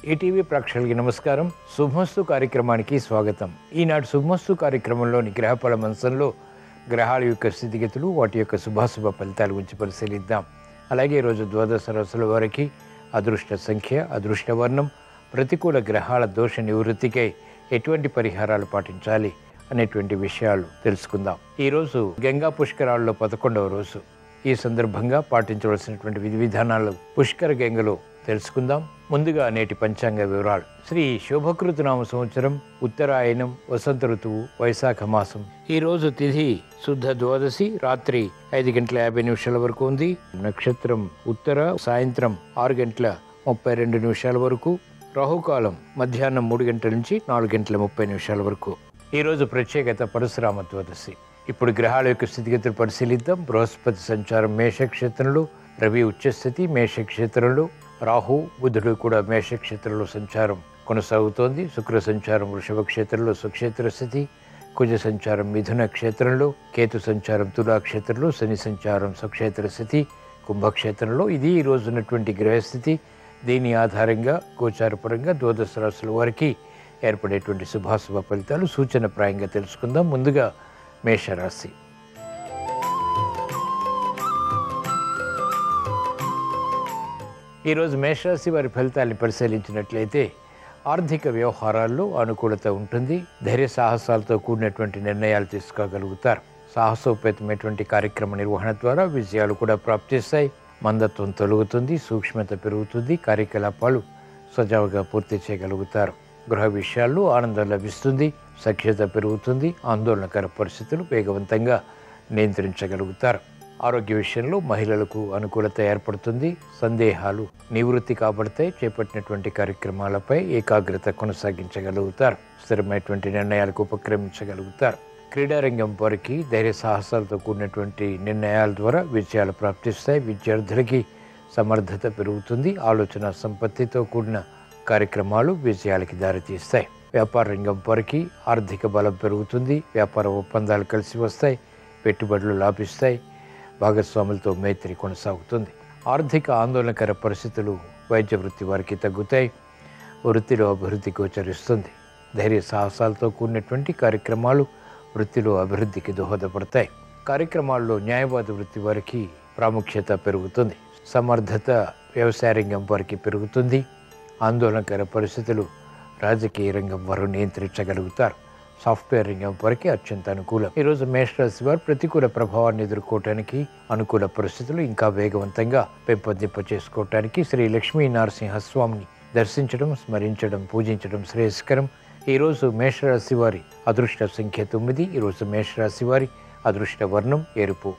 ETV ప్రేక్షకులకి నమస్కారం శుభమస్తు కార్యక్రమానికి స్వాగతం ఈనాటి శుభమస్తు కార్యక్రమంలోని గ్రహఫల మంచంలో గ్రహాల యొక్క స్థితిగతులు వాటి యొక్క శుభాశుభ ఫలితాల గురించి పరిశీలిద్దాం అలాగే ఈరోజు ద్వాదశ రాసుల వారికి అదృష్ట సంఖ్య అదృష్ట వర్ణం ప్రతికూల గ్రహాల దోష నివృత్తికై ఎటువంటి పరిహారాలు పాటించాలి అనేటువంటి విషయాలు తెలుసుకుందాం ఈరోజు గంగా పుష్కరాల్లో పదకొండవ రోజు ఈ సందర్భంగా పాటించవలసినటువంటి విధి విధానాలు పుష్కర గంగలో తెలుసుకుందాం ముందుగా నేటి పంచాంగ వివరాలు శ్రీ శోభకృతనామ సంవత్సరం ఉత్తరాయణం వసంత ఋతువు వైశాఖ మాసం ఈ రోజు తిథి శుద్ధ ద్వాదశి రాత్రి ఐదు గంటల యాభై నిమిషాల వరకు ఉంది నక్షత్రం ఉత్తర సాయంత్రం ఆరు గంటల ముప్పై రెండు నిమిషాల వరకు రాహుకాలం మధ్యాహ్నం మూడు గంటల నుంచి నాలుగు గంటల ముప్పై నిమిషాల వరకు ఈ రోజు ప్రత్యేకత పరశురామ ద్వాదశి ఇప్పుడు గ్రహాల యొక్క స్థితిగతులు పరిశీలిద్దాం బృహస్పతి సంచారం మేషక్షేత్రంలో రవి ఉచ్చస్థితి మేషక్షేత్రంలో రాహు బుధుడు కూడా మేషక్షేత్రంలో సంచారం కొనసాగుతోంది శుక్ర సంచారం వృషభ క్షేత్రంలో సుక్షేత్ర స్థితి కుజ సంచారం మిథున క్షేత్రంలో కేతు సంచారం తులా క్షేత్రంలో శని సంచారం సుక్షేత్ర స్థితి కుంభక్షేత్రంలో ఇది ఈ రోజు ఉన్నటువంటి గ్రహస్థితి దీని ఆధారంగా గోచారపరంగా ద్వాదశ రాశుల వారికి ఏర్పడేటువంటి శుభాశుభ ఫలితాలు సూచనప్రాయంగా తెలుసుకుందాం ముందుగా మేషరాశి ఈరోజు మేషరాశి వారి ఫలితాన్ని పరిశీలించినట్లయితే ఆర్థిక వ్యవహారాల్లో అనుకూలత ఉంటుంది ధైర్య సాహసాలతో కూడినటువంటి నిర్ణయాలు తీసుకోగలుగుతారు సాహసోపేతమైనటువంటి కార్యక్రమ నిర్వహణ ద్వారా విజయాలు కూడా ప్రాప్తిస్తాయి మందత్వం తొలగుతుంది సూక్ష్మత పెరుగుతుంది కార్యకలాపాలు సజావుగా పూర్తి చేయగలుగుతారు గృహ విషయాల్లో ఆనందం లభిస్తుంది సఖ్యత పెరుగుతుంది ఆందోళనకర పరిస్థితులు వేగవంతంగా నియంత్రించగలుగుతారు ఆరోగ్య విషయంలో మహిళలకు అనుకూలత ఏర్పడుతుంది సందేహాలు నివృత్తి కాబడతాయి చేపట్టినటువంటి కార్యక్రమాలపై ఏకాగ్రత కొనసాగించగలుగుతారు స్థిరమైనటువంటి నిర్ణయాలకు ఉపక్రమించగలుగుతారు క్రీడారంగం వారికి ధైర్య సాహసాలతో కూడినటువంటి నిర్ణయాల ద్వారా విజయాలు ప్రాప్తిస్తాయి విద్యార్థులకి సమర్థత పెరుగుతుంది ఆలోచన సంపత్తితో కూడిన కార్యక్రమాలు విజయాలకి దారితీస్తాయి వ్యాపార రంగం వారికి ఆర్థిక బలం పెరుగుతుంది వ్యాపార ఒప్పందాలు కలిసి వస్తాయి పెట్టుబడులు లాభిస్తాయి భాగస్వాములతో మైత్రి కొనసాగుతుంది ఆర్థిక ఆందోళనకర పరిస్థితులు వైద్య వృత్తి వారికి తగ్గుతాయి వృత్తిలో అభివృద్ధి గోచరిస్తుంది ధైర్య సాహసాలతో కూడినటువంటి కార్యక్రమాలు వృత్తిలో అభివృద్ధికి దోహదపడతాయి కార్యక్రమాల్లో న్యాయవాద వృత్తి వారికి ప్రాముఖ్యత పెరుగుతుంది సమర్థత వ్యవసాయ రంగం వారికి పెరుగుతుంది ఆందోళనకర పరిస్థితులు రాజకీయ రంగం వారు నియంత్రించగలుగుతారు సాఫ్ట్వేర్ రంగం వారికి అత్యంత అనుకూలం ఈరోజు మేషరాశి వారు ప్రతికూల ప్రభావాన్ని ఎదుర్కోవటానికి అనుకూల పరిస్థితులు ఇంకా వేగవంతంగా పెంపొందింప చేసుకోవటానికి శ్రీ లక్ష్మీ నరసింహస్వామిని దర్శించడం స్మరించడం పూజించడం శ్రేయస్కరం ఈరోజు మేషరాశి వారి అదృష్ట సంఖ్య తొమ్మిది ఈరోజు మేషరాశి వారి అదృష్ట వర్ణం ఎరుపు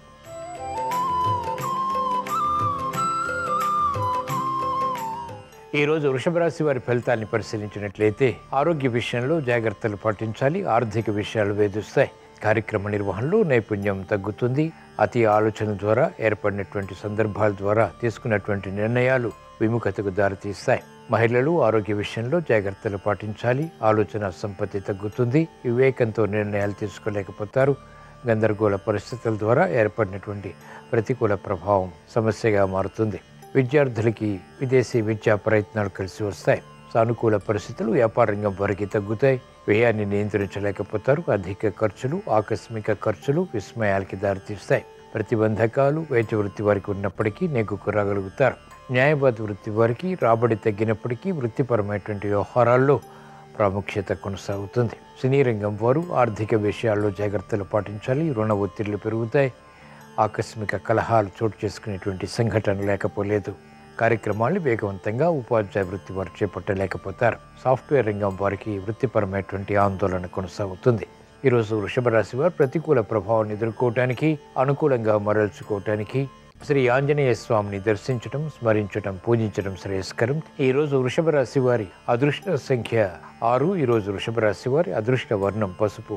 ఈరోజు వృషభ రాశి వారి ఫలితాన్ని పరిశీలించినట్లయితే ఆరోగ్య విషయంలో జాగ్రత్తలు పాటించాలి ఆర్థిక విషయాలు వేధిస్తాయి కార్యక్రమ నిర్వహణలో నైపుణ్యం తగ్గుతుంది అతి ఆలోచన ద్వారా ఏర్పడినటువంటి సందర్భాల ద్వారా తీసుకున్నటువంటి నిర్ణయాలు విముఖతకు దారితీస్తాయి మహిళలు ఆరోగ్య విషయంలో జాగ్రత్తలు పాటించాలి ఆలోచన సంపత్తి తగ్గుతుంది వివేకంతో నిర్ణయాలు తీసుకోలేకపోతారు గందరగోళ పరిస్థితుల ద్వారా ఏర్పడినటువంటి ప్రతికూల ప్రభావం సమస్యగా మారుతుంది విద్యార్థులకి విదేశీ విద్యా ప్రయత్నాలు కలిసి వస్తాయి సానుకూల పరిస్థితులు వ్యాపార రంగం వారికి తగ్గుతాయి వ్యయాన్ని నియంత్రించలేకపోతారు అధిక ఖర్చులు ఆకస్మిక ఖర్చులు విస్మయాలకి దారితీస్తాయి ప్రతిబంధకాలు వైద్య వృత్తి వారికి ఉన్నప్పటికీ నెగ్గుకు రాగలుగుతారు న్యాయవాద వృత్తి వారికి రాబడి తగ్గినప్పటికీ వృత్తిపరమైనటువంటి వ్యవహారాల్లో ప్రాముఖ్యత కొనసాగుతుంది సినీ రంగం వారు ఆర్థిక విషయాల్లో జాగ్రత్తలు పాటించాలి రుణ ఒత్తిళ్లు పెరుగుతాయి ఆకస్మిక కలహాలు చోటు చేసుకునేటువంటి సంఘటన లేకపోలేదు కార్యక్రమాలు వేగవంతంగా ఉపాధ్యాయ వృత్తి వారు చేపట్టలేకపోతారు సాఫ్ట్వేర్ రంగం వారికి వృత్తిపరమైనటువంటి ఆందోళన కొనసాగుతుంది ఈరోజు వృషభ రాశి వారు ప్రతికూల ప్రభావాన్ని ఎదుర్కోవటానికి అనుకూలంగా మరల్చుకోవటానికి శ్రీ ఆంజనేయ స్వామిని దర్శించడం స్మరించడం పూజించడం శ్రేయస్కరం ఈ రోజు వృషభ రాశి వారి అదృష్ట సంఖ్య ఆరు ఈ రోజు వృషభ రాశి వారి అదృష్ట వర్ణం పసుపు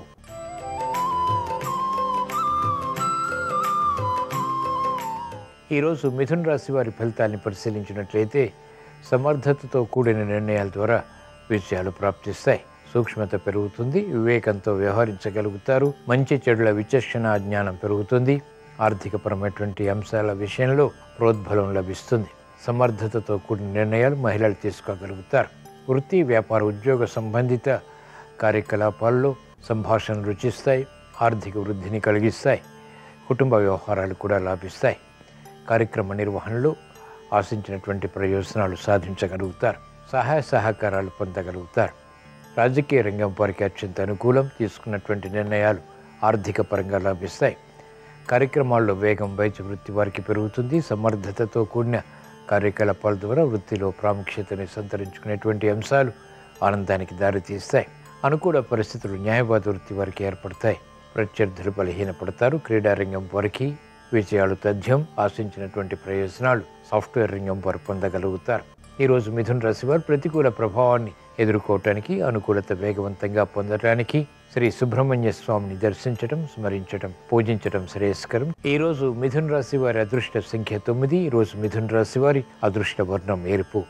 ఈరోజు మిథున రాశి వారి ఫలితాన్ని పరిశీలించినట్లయితే సమర్థతతో కూడిన నిర్ణయాల ద్వారా విజయాలు ప్రాప్తిస్తాయి సూక్ష్మత పెరుగుతుంది వివేకంతో వ్యవహరించగలుగుతారు మంచి చెడుల విచక్షణ జ్ఞానం పెరుగుతుంది ఆర్థికపరమైనటువంటి అంశాల విషయంలో ప్రోద్బలం లభిస్తుంది సమర్థతతో కూడిన నిర్ణయాలు మహిళలు తీసుకోగలుగుతారు వృత్తి వ్యాపార ఉద్యోగ సంబంధిత కార్యకలాపాల్లో సంభాషణలు రుచిస్తాయి ఆర్థిక వృద్ధిని కలిగిస్తాయి కుటుంబ వ్యవహారాలు కూడా లాభిస్తాయి కార్యక్రమ నిర్వహణలో ఆశించినటువంటి ప్రయోజనాలు సాధించగలుగుతారు సహాయ సహకారాలు పొందగలుగుతారు రాజకీయ రంగం వారికి అత్యంత అనుకూలం తీసుకున్నటువంటి నిర్ణయాలు ఆర్థిక పరంగా లాభిస్తాయి కార్యక్రమాల్లో వేగం వైద్య వృత్తి వారికి పెరుగుతుంది సమర్థతతో కూడిన కార్యకలాపాల ద్వారా వృత్తిలో ప్రాముఖ్యతని సంతరించుకునేటువంటి అంశాలు ఆనందానికి దారితీస్తాయి అనుకూల పరిస్థితులు న్యాయవాద వృత్తి వారికి ఏర్పడతాయి ప్రత్యర్థులు బలహీనపడతారు క్రీడారంగం వారికి విజయాలు తథ్యం ఆశించినటువంటి ప్రయోజనాలు సాఫ్ట్వేర్ రంగం వారు పొందగలుగుతారు ఈరోజు మిథున్ రాశి వారు ప్రతికూల ప్రభావాన్ని ఎదుర్కోవటానికి అనుకూలత వేగవంతంగా పొందడానికి శ్రీ సుబ్రహ్మణ్య స్వామిని దర్శించడం స్మరించడం పూజించడం శ్రేయస్కరం ఈ రోజు మిథున్ రాశి వారి అదృష్ట సంఖ్య తొమ్మిది ఈ రోజు మిథున్ రాశి వారి అదృష్ట వర్ణం ఎరుపు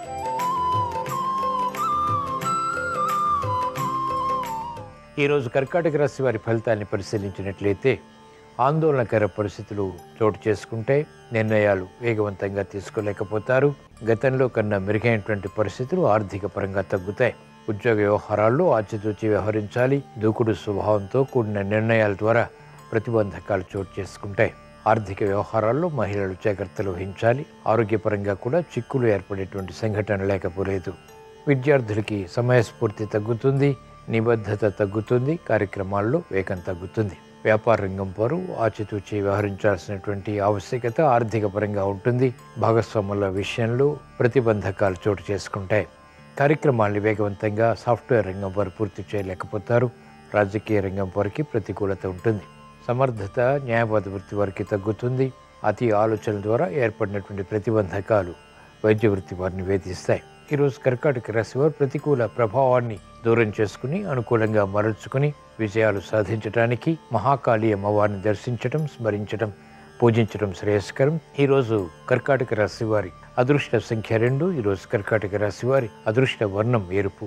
ఈరోజు కర్కాటక రాశి వారి ఫలితాన్ని పరిశీలించినట్లయితే ఆందోళనకర పరిస్థితులు చోటు చేసుకుంటే నిర్ణయాలు వేగవంతంగా తీసుకోలేకపోతారు గతంలో కన్నా మెరుగైనటువంటి పరిస్థితులు ఆర్థిక పరంగా తగ్గుతాయి ఉద్యోగ వ్యవహారాల్లో ఆచితూచి వ్యవహరించాలి దూకుడు స్వభావంతో కూడిన నిర్ణయాల ద్వారా ప్రతిబంధకాలు చోటు చేసుకుంటాయి ఆర్థిక వ్యవహారాల్లో మహిళలు జాగ్రత్తలు వహించాలి ఆరోగ్యపరంగా కూడా చిక్కులు ఏర్పడేటువంటి సంఘటన లేకపోలేదు విద్యార్థులకి సమయస్ఫూర్తి తగ్గుతుంది నిబద్ధత తగ్గుతుంది కార్యక్రమాల్లో వేగం తగ్గుతుంది వ్యాపార రంగం వారు ఆచితూచి వ్యవహరించాల్సినటువంటి ఆవశ్యకత ఆర్థిక పరంగా ఉంటుంది భాగస్వాముల విషయంలో ప్రతిబంధకాలు చోటు చేసుకుంటాయి కార్యక్రమాల్ని వేగవంతంగా సాఫ్ట్వేర్ రంగం వారు పూర్తి చేయలేకపోతారు రాజకీయ రంగం వారికి ప్రతికూలత ఉంటుంది సమర్థత న్యాయవాద వృత్తి వారికి తగ్గుతుంది అతి ఆలోచనల ద్వారా ఏర్పడినటువంటి ప్రతిబంధకాలు వైద్య వృత్తి వారిని వేధిస్తాయి ఈరోజు కర్కాటక రాశి వారు ప్రతికూల ప్రభావాన్ని దూరం చేసుకుని అనుకూలంగా మరల్చుకుని విజయాలు సాధించడానికి మహాకాళి అమ్మవారిని దర్శించడం స్మరించడం పూజించడం శ్రేయస్కరం ఈరోజు కర్కాటక రాశి వారి అదృష్ట సంఖ్య రెండు ఈరోజు కర్కాటక రాశి వారి అదృష్ట వర్ణం ఎరుపు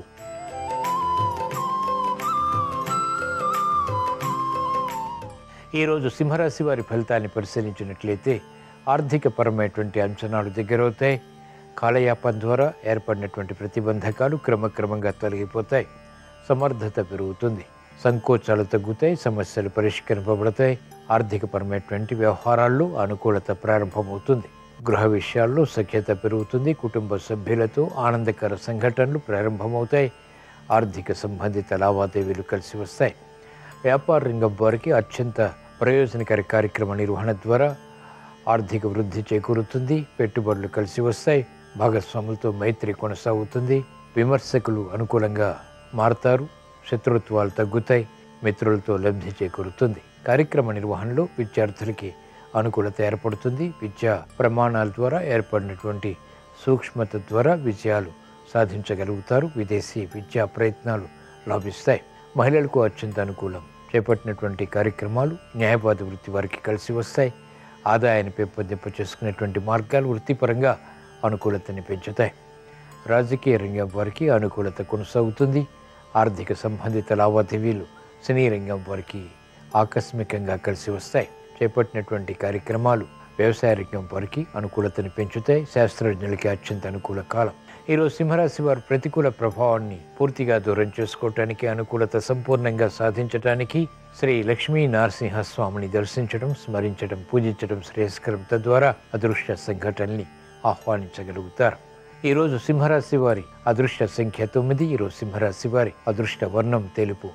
ఈరోజు సింహరాశి వారి ఫలితాన్ని పరిశీలించినట్లయితే ఆర్థిక పరమైనటువంటి అంచనాలు దగ్గరవుతాయి కాలయాపం ద్వారా ఏర్పడినటువంటి ప్రతిబంధకాలు క్రమక్రమంగా తొలగిపోతాయి సమర్థత పెరుగుతుంది సంకోచాలు తగ్గుతాయి సమస్యలు పరిష్కరింపబడతాయి ఆర్థికపరమైనటువంటి వ్యవహారాల్లో అనుకూలత ప్రారంభమవుతుంది గృహ విషయాల్లో సఖ్యత పెరుగుతుంది కుటుంబ సభ్యులతో ఆనందకర సంఘటనలు ప్రారంభమవుతాయి ఆర్థిక సంబంధిత లావాదేవీలు కలిసి వస్తాయి వ్యాపార రంగం వారికి అత్యంత ప్రయోజనకర కార్యక్రమ నిర్వహణ ద్వారా ఆర్థిక వృద్ధి చేకూరుతుంది పెట్టుబడులు కలిసి వస్తాయి భాగస్వాములతో మైత్రి కొనసాగుతుంది విమర్శకులు అనుకూలంగా మారతారు శత్రుత్వాలు తగ్గుతాయి మిత్రులతో లబ్ధి చేకూరుతుంది కార్యక్రమ నిర్వహణలో విద్యార్థులకి అనుకూలత ఏర్పడుతుంది విద్యా ప్రమాణాల ద్వారా ఏర్పడినటువంటి సూక్ష్మత ద్వారా విజయాలు సాధించగలుగుతారు విదేశీ విద్యా ప్రయత్నాలు లాభిస్తాయి మహిళలకు అత్యంత అనుకూలం చేపట్టినటువంటి కార్యక్రమాలు న్యాయవాద వృత్తి వారికి కలిసి వస్తాయి ఆదాయాన్ని పెంపొందింప చేసుకునేటువంటి మార్గాలు వృత్తిపరంగా అనుకూలతని పెంచుతాయి రాజకీయ రంగం వారికి అనుకూలత కొనసాగుతుంది ఆర్థిక సంబంధిత లావాదేవీలు సినీ రంగం వారికి ఆకస్మికంగా కలిసి వస్తాయి చేపట్టినటువంటి కార్యక్రమాలు వ్యవసాయ రంగం వారికి అనుకూలతని పెంచుతాయి శాస్త్రజ్ఞులకి అత్యంత అనుకూల కాలం ఈరోజు సింహరాశి వారు ప్రతికూల ప్రభావాన్ని పూర్తిగా దూరం చేసుకోవటానికి అనుకూలత సంపూర్ణంగా సాధించటానికి శ్రీ లక్ష్మీ నరసింహస్వామిని దర్శించడం స్మరించడం పూజించడం శ్రేయస్కరం తద్వారా అదృష్ట సంఘటనల్ని ఆహ్వానించగలుగుతారు ఈరోజు సింహరాశి వారి అదృష్ట సంఖ్య తొమ్మిది ఈరోజు సింహరాశి వారి అదృష్ట వర్ణం తెలుపు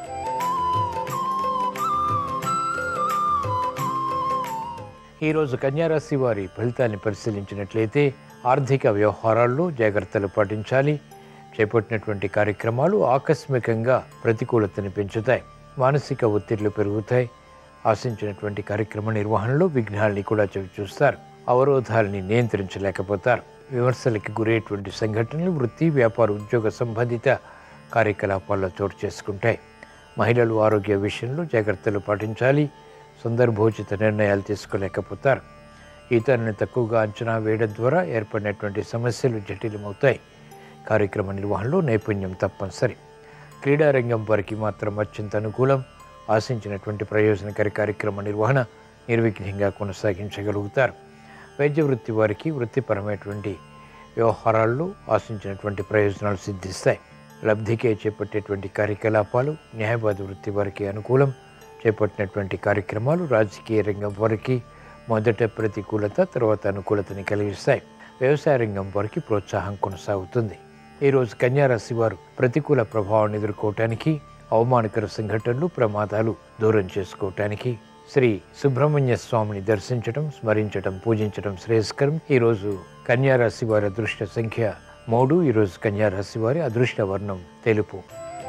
ఈరోజు కన్యారాశి వారి ఫలితాన్ని పరిశీలించినట్లయితే ఆర్థిక వ్యవహారాల్లో జాగ్రత్తలు పాటించాలి చేపట్టినటువంటి కార్యక్రమాలు ఆకస్మికంగా ప్రతికూలతని పెంచుతాయి మానసిక ఒత్తిళ్లు పెరుగుతాయి ఆశించినటువంటి కార్యక్రమ నిర్వహణలో విఘ్నాల్ని కూడా చవి చూస్తారు అవరోధాలని నియంత్రించలేకపోతారు విమర్శలకి గురయ్యేటువంటి సంఘటనలు వృత్తి వ్యాపార ఉద్యోగ సంబంధిత కార్యకలాపాల్లో చోటు చేసుకుంటాయి మహిళలు ఆరోగ్య విషయంలో జాగ్రత్తలు పాటించాలి సందర్భోచిత నిర్ణయాలు తీసుకోలేకపోతారు ఇతరులను తక్కువగా అంచనా వేయడం ద్వారా ఏర్పడినటువంటి సమస్యలు జటిలమవుతాయి కార్యక్రమ నిర్వహణలో నైపుణ్యం తప్పనిసరి క్రీడారంగం వారికి మాత్రం అత్యంత అనుకూలం ఆశించినటువంటి ప్రయోజనకర కార్యక్రమ నిర్వహణ నిర్విఘ్నంగా కొనసాగించగలుగుతారు వైద్య వృత్తి వారికి వృత్తిపరమైనటువంటి వ్యవహారాల్లో ఆశించినటువంటి ప్రయోజనాలు సిద్ధిస్తాయి లబ్ధికే చేపట్టేటువంటి కార్యకలాపాలు న్యాయవాద వృత్తి వారికి అనుకూలం చేపట్టినటువంటి కార్యక్రమాలు రాజకీయ రంగం వారికి మొదట ప్రతికూలత తర్వాత అనుకూలతని కలిగిస్తాయి వ్యవసాయ రంగం వారికి ప్రోత్సాహం కొనసాగుతుంది ఈరోజు కన్యారాశి వారు ప్రతికూల ప్రభావాన్ని ఎదుర్కోవటానికి అవమానకర సంఘటనలు ప్రమాదాలు దూరం చేసుకోవటానికి శ్రీ సుబ్రహ్మణ్య స్వామిని దర్శించడం స్మరించడం పూజించడం శ్రేయస్కరం ఈరోజు కన్యారాశి వారి అదృష్ట సంఖ్య మూడు ఈరోజు కన్యారాశి వారి అదృష్ట వర్ణం తెలుపు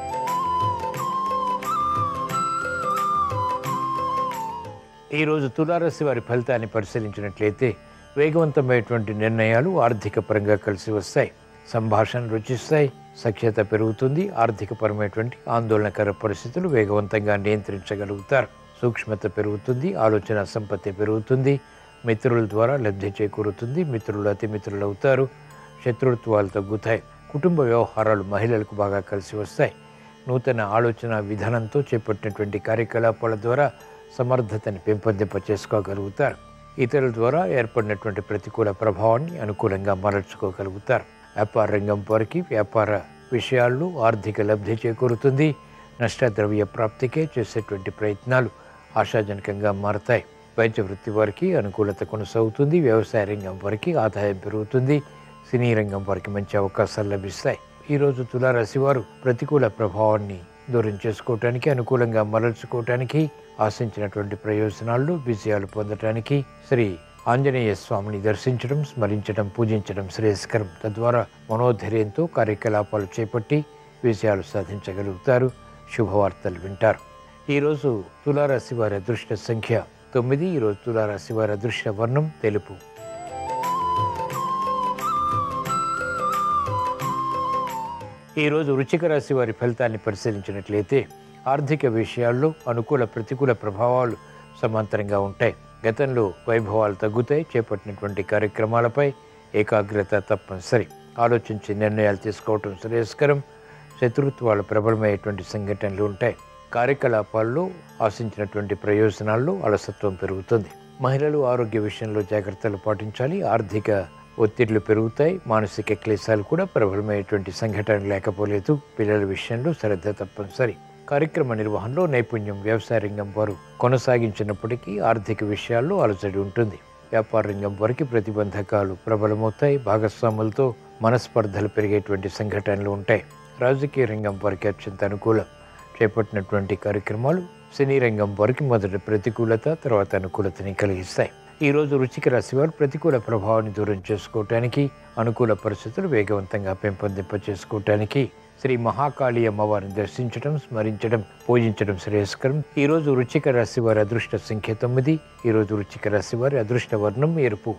ఈరోజు తులారాశి వారి ఫలితాన్ని పరిశీలించినట్లయితే వేగవంతమైనటువంటి నిర్ణయాలు ఆర్థిక పరంగా కలిసి వస్తాయి సంభాషణ రుచిస్తాయి సఖ్యత పెరుగుతుంది ఆర్థికపరమైనటువంటి ఆందోళనకర పరిస్థితులు వేగవంతంగా నియంత్రించగలుగుతారు సూక్ష్మత పెరుగుతుంది ఆలోచన సంపత్తి పెరుగుతుంది మిత్రుల ద్వారా లబ్ధి చేకూరుతుంది మిత్రులు అతి మిత్రులు అవుతారు శత్రుత్వాలు తగ్గుతాయి కుటుంబ వ్యవహారాలు మహిళలకు బాగా కలిసి వస్తాయి నూతన ఆలోచన విధానంతో చేపట్టినటువంటి కార్యకలాపాల ద్వారా సమర్థతని పెంపొందింప చేసుకోగలుగుతారు ఇతరుల ద్వారా ఏర్పడినటువంటి ప్రతికూల ప్రభావాన్ని అనుకూలంగా మరల్చుకోగలుగుతారు వ్యాపార రంగం వారికి వ్యాపార విషయాల్లో ఆర్థిక లబ్ధి చేకూరుతుంది నష్టద్రవ్య ప్రాప్తికే చేసేటువంటి ప్రయత్నాలు ఆశాజనకంగా మారతాయి వైద్య వృత్తి వారికి అనుకూలత కొనసాగుతుంది వ్యవసాయ రంగం వారికి ఆదాయం పెరుగుతుంది సినీ రంగం వారికి మంచి అవకాశాలు లభిస్తాయి ఈరోజు తులారాశి వారు ప్రతికూల ప్రభావాన్ని దూరం చేసుకోవటానికి అనుకూలంగా మరల్చుకోవటానికి ఆశించినటువంటి ప్రయోజనాలు విజయాలు పొందటానికి శ్రీ ఆంజనేయ స్వామిని దర్శించడం స్మరించడం పూజించడం శ్రేయస్కరం తద్వారా మనోధైర్యంతో కార్యకలాపాలు చేపట్టి విజయాలు సాధించగలుగుతారు శుభవార్తలు వింటారు ఈరోజు తులారాశి వారి అదృష్ట సంఖ్య తొమ్మిది ఈరోజు తులారాశి వారి అదృష్ట వర్ణం తెలుపు ఈరోజు వృచ్చిక రాశి వారి ఫలితాన్ని పరిశీలించినట్లయితే ఆర్థిక విషయాల్లో అనుకూల ప్రతికూల ప్రభావాలు సమాంతరంగా ఉంటాయి గతంలో వైభవాలు తగ్గుతాయి చేపట్టినటువంటి కార్యక్రమాలపై ఏకాగ్రత తప్పనిసరి ఆలోచించి నిర్ణయాలు తీసుకోవటం శ్రేయస్కరం శత్రుత్వాలు ప్రబలమయ్యేటువంటి సంఘటనలు ఉంటాయి కార్యకలాపాల్లో ఆశించినటువంటి ప్రయోజనాల్లో అలసత్వం పెరుగుతుంది మహిళలు ఆరోగ్య విషయంలో జాగ్రత్తలు పాటించాలి ఆర్థిక ఒత్తిళ్లు పెరుగుతాయి మానసిక క్లేశాలు కూడా ప్రబలమైనటువంటి సంఘటన లేకపోలేదు పిల్లల విషయంలో శ్రద్ధ తప్పనిసరి కార్యక్రమ నిర్వహణలో నైపుణ్యం వ్యవసాయ రంగం వారు కొనసాగించినప్పటికీ ఆర్థిక విషయాల్లో అలజడి ఉంటుంది వ్యాపార రంగం వారికి ప్రతిబంధకాలు ప్రబలమవుతాయి భాగస్వాములతో మనస్పర్ధలు పెరిగేటువంటి సంఘటనలు ఉంటాయి రాజకీయ రంగం వారికి అత్యంత అనుకూలం చేపట్టినటువంటి కార్యక్రమాలు సినీ రంగం వారికి మొదట ప్రతికూలత తర్వాత అనుకూలతని కలిగిస్తాయి ఈ రోజు రుచిక రాశి వారు ప్రతికూల ప్రభావాన్ని దూరం చేసుకోవటానికి అనుకూల పరిస్థితులు వేగవంతంగా పెంపొందింప చేసుకోవటానికి శ్రీ మహాకాళి అమ్మవారిని దర్శించడం స్మరించడం పూజించడం శ్రేయస్కరం ఈ రోజు రుచిక రాశి వారి అదృష్ట సంఖ్య తొమ్మిది ఈ రోజు రుచిక రాశి వారి అదృష్ట వర్ణం ఎరుపు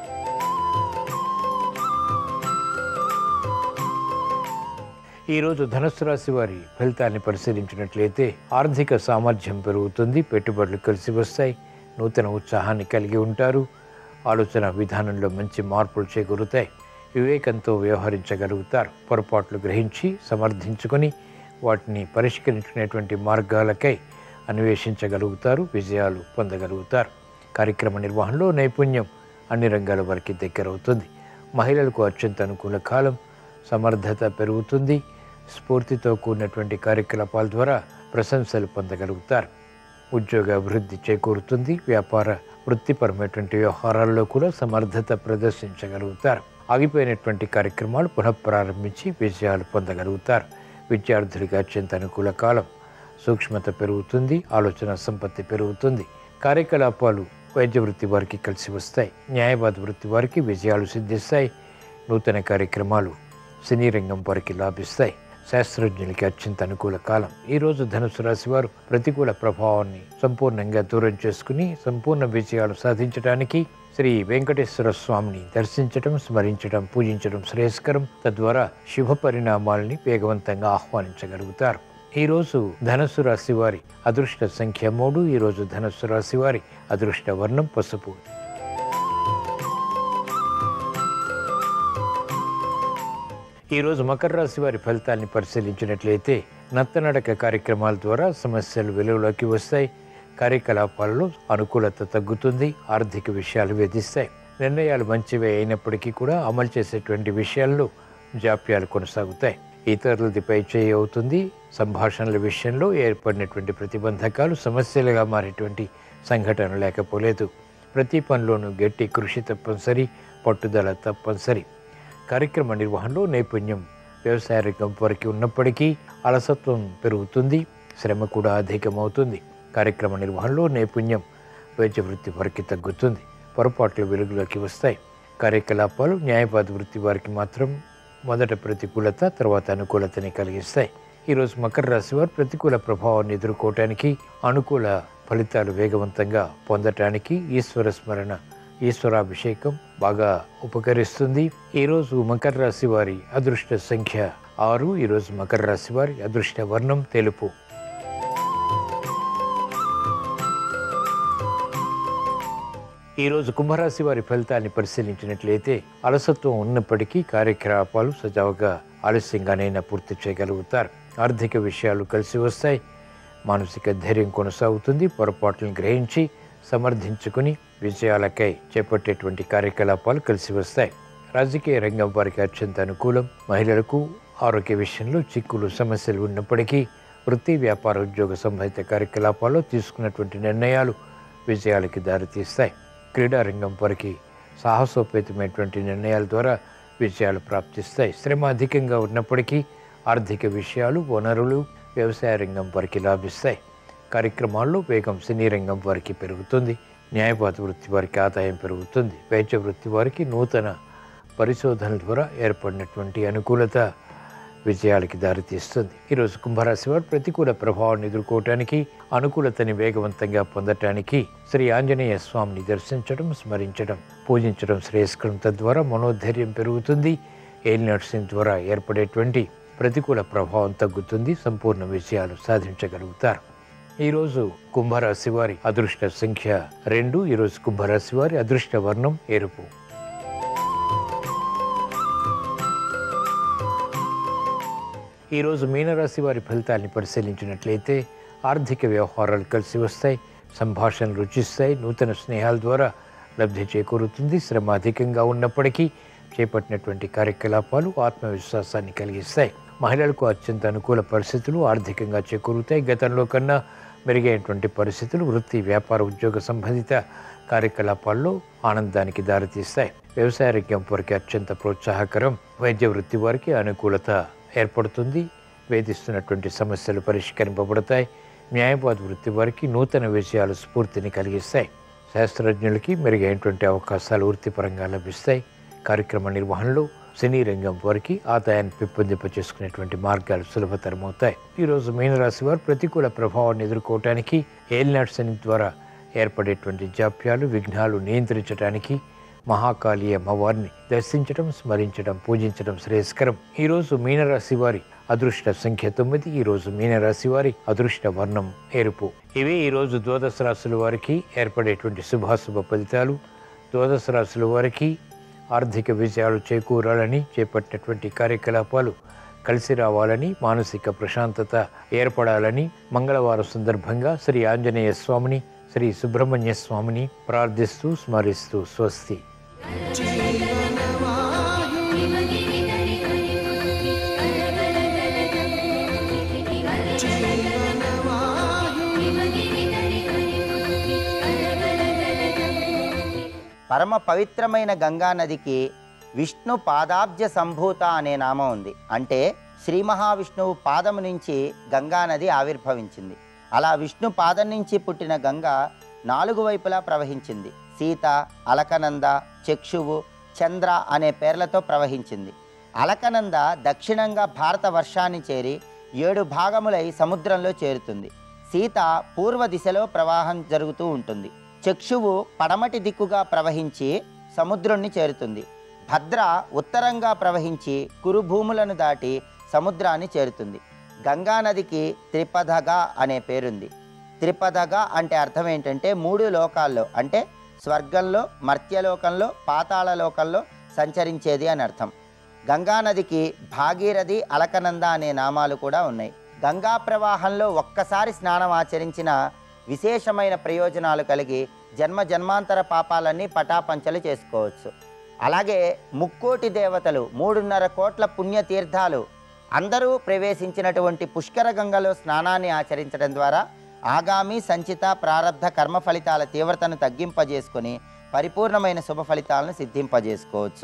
ఈరోజు ధనుస్సు రాశి వారి ఫలితాన్ని పరిశీలించినట్లయితే ఆర్థిక సామర్థ్యం పెరుగుతుంది పెట్టుబడులు కలిసి వస్తాయి నూతన ఉత్సాహాన్ని కలిగి ఉంటారు ఆలోచన విధానంలో మంచి మార్పులు చేకూరుతాయి వివేకంతో వ్యవహరించగలుగుతారు పొరపాట్లు గ్రహించి సమర్థించుకొని వాటిని పరిష్కరించుకునేటువంటి మార్గాలకై అన్వేషించగలుగుతారు విజయాలు పొందగలుగుతారు కార్యక్రమ నిర్వహణలో నైపుణ్యం అన్ని రంగాల వారికి దగ్గరవుతుంది మహిళలకు అత్యంత అనుకూల కాలం సమర్థత పెరుగుతుంది స్ఫూర్తితో కూడినటువంటి కార్యకలాపాల ద్వారా ప్రశంసలు పొందగలుగుతారు ఉద్యోగ అభివృద్ధి చేకూరుతుంది వ్యాపార వృత్తిపరమైనటువంటి వ్యవహారాల్లో కూడా సమర్థత ప్రదర్శించగలుగుతారు ఆగిపోయినటువంటి కార్యక్రమాలు పునఃప్రారంభించి విజయాలు పొందగలుగుతారు విద్యార్థులకి అత్యంత అనుకూల కాలం సూక్ష్మత పెరుగుతుంది ఆలోచన సంపత్తి పెరుగుతుంది కార్యకలాపాలు వైద్య వృత్తి వారికి కలిసి వస్తాయి న్యాయవాద వృత్తి వారికి విజయాలు సిద్ధిస్తాయి నూతన కార్యక్రమాలు సినీ రంగం వారికి లాభిస్తాయి శాస్త్రజ్ఞులకి అత్యంత అనుకూల కాలం ఈరోజు ధనుసు రాశి వారు ప్రతికూల ప్రభావాన్ని సంపూర్ణంగా దూరం చేసుకుని సంపూర్ణ విజయాలు సాధించడానికి శ్రీ వెంకటేశ్వర స్వామిని దర్శించడం స్మరించడం పూజించడం శ్రేయస్కరం తద్వారా శుభ పరిణామాలని వేగవంతంగా ఆహ్వానించగలుగుతారు ఈరోజు ధనుసు రాశి వారి అదృష్ట సంఖ్య మూడు ఈరోజు ధనుసు రాశి వారి అదృష్ట వర్ణం పసుపు ఈరోజు మకర రాశి వారి ఫలితాన్ని పరిశీలించినట్లయితే నత్తనడక కార్యక్రమాల ద్వారా సమస్యలు వెలుగులోకి వస్తాయి కార్యకలాపాలలో అనుకూలత తగ్గుతుంది ఆర్థిక విషయాలు వేధిస్తాయి నిర్ణయాలు మంచివే అయినప్పటికీ కూడా అమలు చేసేటువంటి విషయాల్లో జాప్యాలు కొనసాగుతాయి ఇతరులది పై చేయి అవుతుంది సంభాషణల విషయంలో ఏర్పడినటువంటి ప్రతిబంధకాలు సమస్యలుగా మారేటువంటి సంఘటన లేకపోలేదు ప్రతి పనిలోనూ గట్టి కృషి తప్పనిసరి పట్టుదల తప్పనిసరి కార్యక్రమ నిర్వహణలో నైపుణ్యం వ్యవసాయ రంగం వరకు ఉన్నప్పటికీ అలసత్వం పెరుగుతుంది శ్రమ కూడా అధికమవుతుంది కార్యక్రమ నిర్వహణలో నైపుణ్యం వైద్య వృత్తి వారికి తగ్గుతుంది పొరపాట్లు వెలుగులోకి వస్తాయి కార్యకలాపాలు న్యాయవాద వృత్తి వారికి మాత్రం మొదట ప్రతికూలత తర్వాత అనుకూలతని కలిగిస్తాయి ఈరోజు మకర రాశి వారు ప్రతికూల ప్రభావాన్ని ఎదుర్కోవటానికి అనుకూల ఫలితాలు వేగవంతంగా పొందటానికి ఈశ్వర స్మరణ ఈశ్వరాభిషేకం బాగా ఉపకరిస్తుంది ఈరోజు మకర రాశి వారి అదృష్ట సంఖ్య ఆరు ఈరోజు మకర రాశి వారి అదృష్ట వర్ణం తెలుపు ఈరోజు కుంభరాశి వారి ఫలితాన్ని పరిశీలించినట్లయితే అలసత్వం ఉన్నప్పటికీ కార్యకలాపాలు సజావుగా ఆలస్యంగానైనా పూర్తి చేయగలుగుతారు ఆర్థిక విషయాలు కలిసి వస్తాయి మానసిక ధైర్యం కొనసాగుతుంది పొరపాట్లను గ్రహించి సమర్థించుకుని విజయాలకై చేపట్టేటువంటి కార్యకలాపాలు కలిసి వస్తాయి రాజకీయ రంగం వారికి అత్యంత అనుకూలం మహిళలకు ఆరోగ్య విషయంలో చిక్కులు సమస్యలు ఉన్నప్పటికీ వృత్తి వ్యాపార ఉద్యోగ సంబంధిత కార్యకలాపాల్లో తీసుకున్నటువంటి నిర్ణయాలు విజయాలకి దారితీస్తాయి క్రీడా రంగం వారికి సాహసోపేతమైనటువంటి నిర్ణయాల ద్వారా విజయాలు ప్రాప్తిస్తాయి శ్రమ అధికంగా ఉన్నప్పటికీ ఆర్థిక విషయాలు వనరులు వ్యవసాయ రంగం వారికి లాభిస్తాయి కార్యక్రమాల్లో వేగం సినీ రంగం వారికి పెరుగుతుంది న్యాయవాద వృత్తి వారికి ఆదాయం పెరుగుతుంది వైద్య వృత్తి వారికి నూతన పరిశోధనల ద్వారా ఏర్పడినటువంటి అనుకూలత విజయాలకి దారితీస్తుంది ఈరోజు కుంభరాశి వారు ప్రతికూల ప్రభావాన్ని ఎదుర్కోవటానికి అనుకూలతని వేగవంతంగా పొందటానికి శ్రీ ఆంజనేయ స్వామిని దర్శించడం స్మరించడం పూజించడం శ్రేయస్కరం తద్వారా మనోధైర్యం పెరుగుతుంది ఎయిల్ నర్సింగ్ ద్వారా ఏర్పడేటువంటి ప్రతికూల ప్రభావం తగ్గుతుంది సంపూర్ణ విజయాలు సాధించగలుగుతారు ఈరోజు కుంభరాశి వారి అదృష్ట సంఖ్య రెండు ఈరోజు కుంభరాశి వారి అదృష్ట వర్ణం ఎరుపు ఈరోజు మీనరాశి వారి ఫలితాన్ని పరిశీలించినట్లయితే ఆర్థిక వ్యవహారాలు కలిసి వస్తాయి సంభాషణలు రుచిస్తాయి నూతన స్నేహాల ద్వారా లబ్ధి చేకూరుతుంది శ్రమ అధికంగా ఉన్నప్పటికీ చేపట్టినటువంటి కార్యకలాపాలు ఆత్మవిశ్వాసాన్ని కలిగిస్తాయి మహిళలకు అత్యంత అనుకూల పరిస్థితులు ఆర్థికంగా చేకూరుతాయి గతంలో కన్నా మెరుగైనటువంటి పరిస్థితులు వృత్తి వ్యాపార ఉద్యోగ సంబంధిత కార్యకలాపాల్లో ఆనందానికి దారితీస్తాయి వ్యవసాయ రంగం వారికి అత్యంత ప్రోత్సాహకరం వైద్య వృత్తి వారికి అనుకూలత ఏర్పడుతుంది వేధిస్తున్నటువంటి సమస్యలు పరిష్కరింపబడతాయి న్యాయవాద వృత్తి వారికి నూతన విషయాలు స్ఫూర్తిని కలిగిస్తాయి శాస్త్రజ్ఞులకి మెరుగైనటువంటి అవకాశాలు వృత్తిపరంగా లభిస్తాయి కార్యక్రమ నిర్వహణలో సినీ రంగం వారికి ఆదాయాన్ని పెంపొందింప చేసుకునేటువంటి మార్గాలు సులభతరమవుతాయి ఈరోజు మీనరాశి వారు ప్రతికూల ప్రభావాన్ని ఎదుర్కోవటానికి ఏలినాటి శని ద్వారా ఏర్పడేటువంటి జాప్యాలు విఘ్నాలు నియంత్రించడానికి మహాకాళి అమ్మవారిని దర్శించడం స్మరించడం పూజించడం శ్రేయస్కరం ఈరోజు మీనరాశి వారి అదృష్ట సంఖ్య తొమ్మిది ఈరోజు మీనరాశి వారి అదృష్ట వర్ణం ఎరుపు ఇవే ఈరోజు ద్వాదశ రాశుల వారికి ఏర్పడేటువంటి శుభాశుభ ఫలితాలు ద్వాదశ రాశుల వారికి ఆర్థిక విజయాలు చేకూరాలని చేపట్టినటువంటి కార్యకలాపాలు కలిసి రావాలని మానసిక ప్రశాంతత ఏర్పడాలని మంగళవారం సందర్భంగా శ్రీ ఆంజనేయ స్వామిని శ్రీ సుబ్రహ్మణ్య స్వామిని ప్రార్థిస్తూ స్మరిస్తూ స్వస్తి పరమ పవిత్రమైన గంగా నదికి విష్ణు పాదాబ్జ సంభూత అనే నామం ఉంది అంటే శ్రీ మహావిష్ణువు పాదము నుంచి గంగా నది ఆవిర్భవించింది అలా విష్ణు పాదం నుంచి పుట్టిన గంగ నాలుగు వైపులా ప్రవహించింది సీత అలకనంద చక్షువు చంద్ర అనే పేర్లతో ప్రవహించింది అలకనంద దక్షిణంగా భారత వర్షాన్ని చేరి ఏడు భాగములై సముద్రంలో చేరుతుంది సీత పూర్వ దిశలో ప్రవాహం జరుగుతూ ఉంటుంది చక్షువు పడమటి దిక్కుగా ప్రవహించి సముద్రుణ్ణి చేరుతుంది భద్ర ఉత్తరంగా ప్రవహించి కురుభూములను దాటి సముద్రాన్ని చేరుతుంది గంగా నదికి త్రిపదగా అనే పేరుంది త్రిపదగా అంటే అర్థం ఏంటంటే మూడు లోకాల్లో అంటే స్వర్గంలో మర్త్యలోకంలో పాతాళ లోకంలో సంచరించేది అని అర్థం గంగా నదికి భాగీరథి అలకనంద అనే నామాలు కూడా ఉన్నాయి గంగా ప్రవాహంలో ఒక్కసారి స్నానం ఆచరించిన విశేషమైన ప్రయోజనాలు కలిగి జన్మ జన్మాంతర పాపాలన్నీ పటాపంచలు చేసుకోవచ్చు అలాగే ముక్కోటి దేవతలు మూడున్నర కోట్ల పుణ్యతీర్థాలు అందరూ ప్రవేశించినటువంటి పుష్కర గంగలో స్నానాన్ని ఆచరించడం ద్వారా ఆగామి సంచిత ప్రారంధ కర్మ ఫలితాల తీవ్రతను తగ్గింపజేసుకొని పరిపూర్ణమైన శుభ ఫలితాలను సిద్ధింపజేసుకోవచ్చు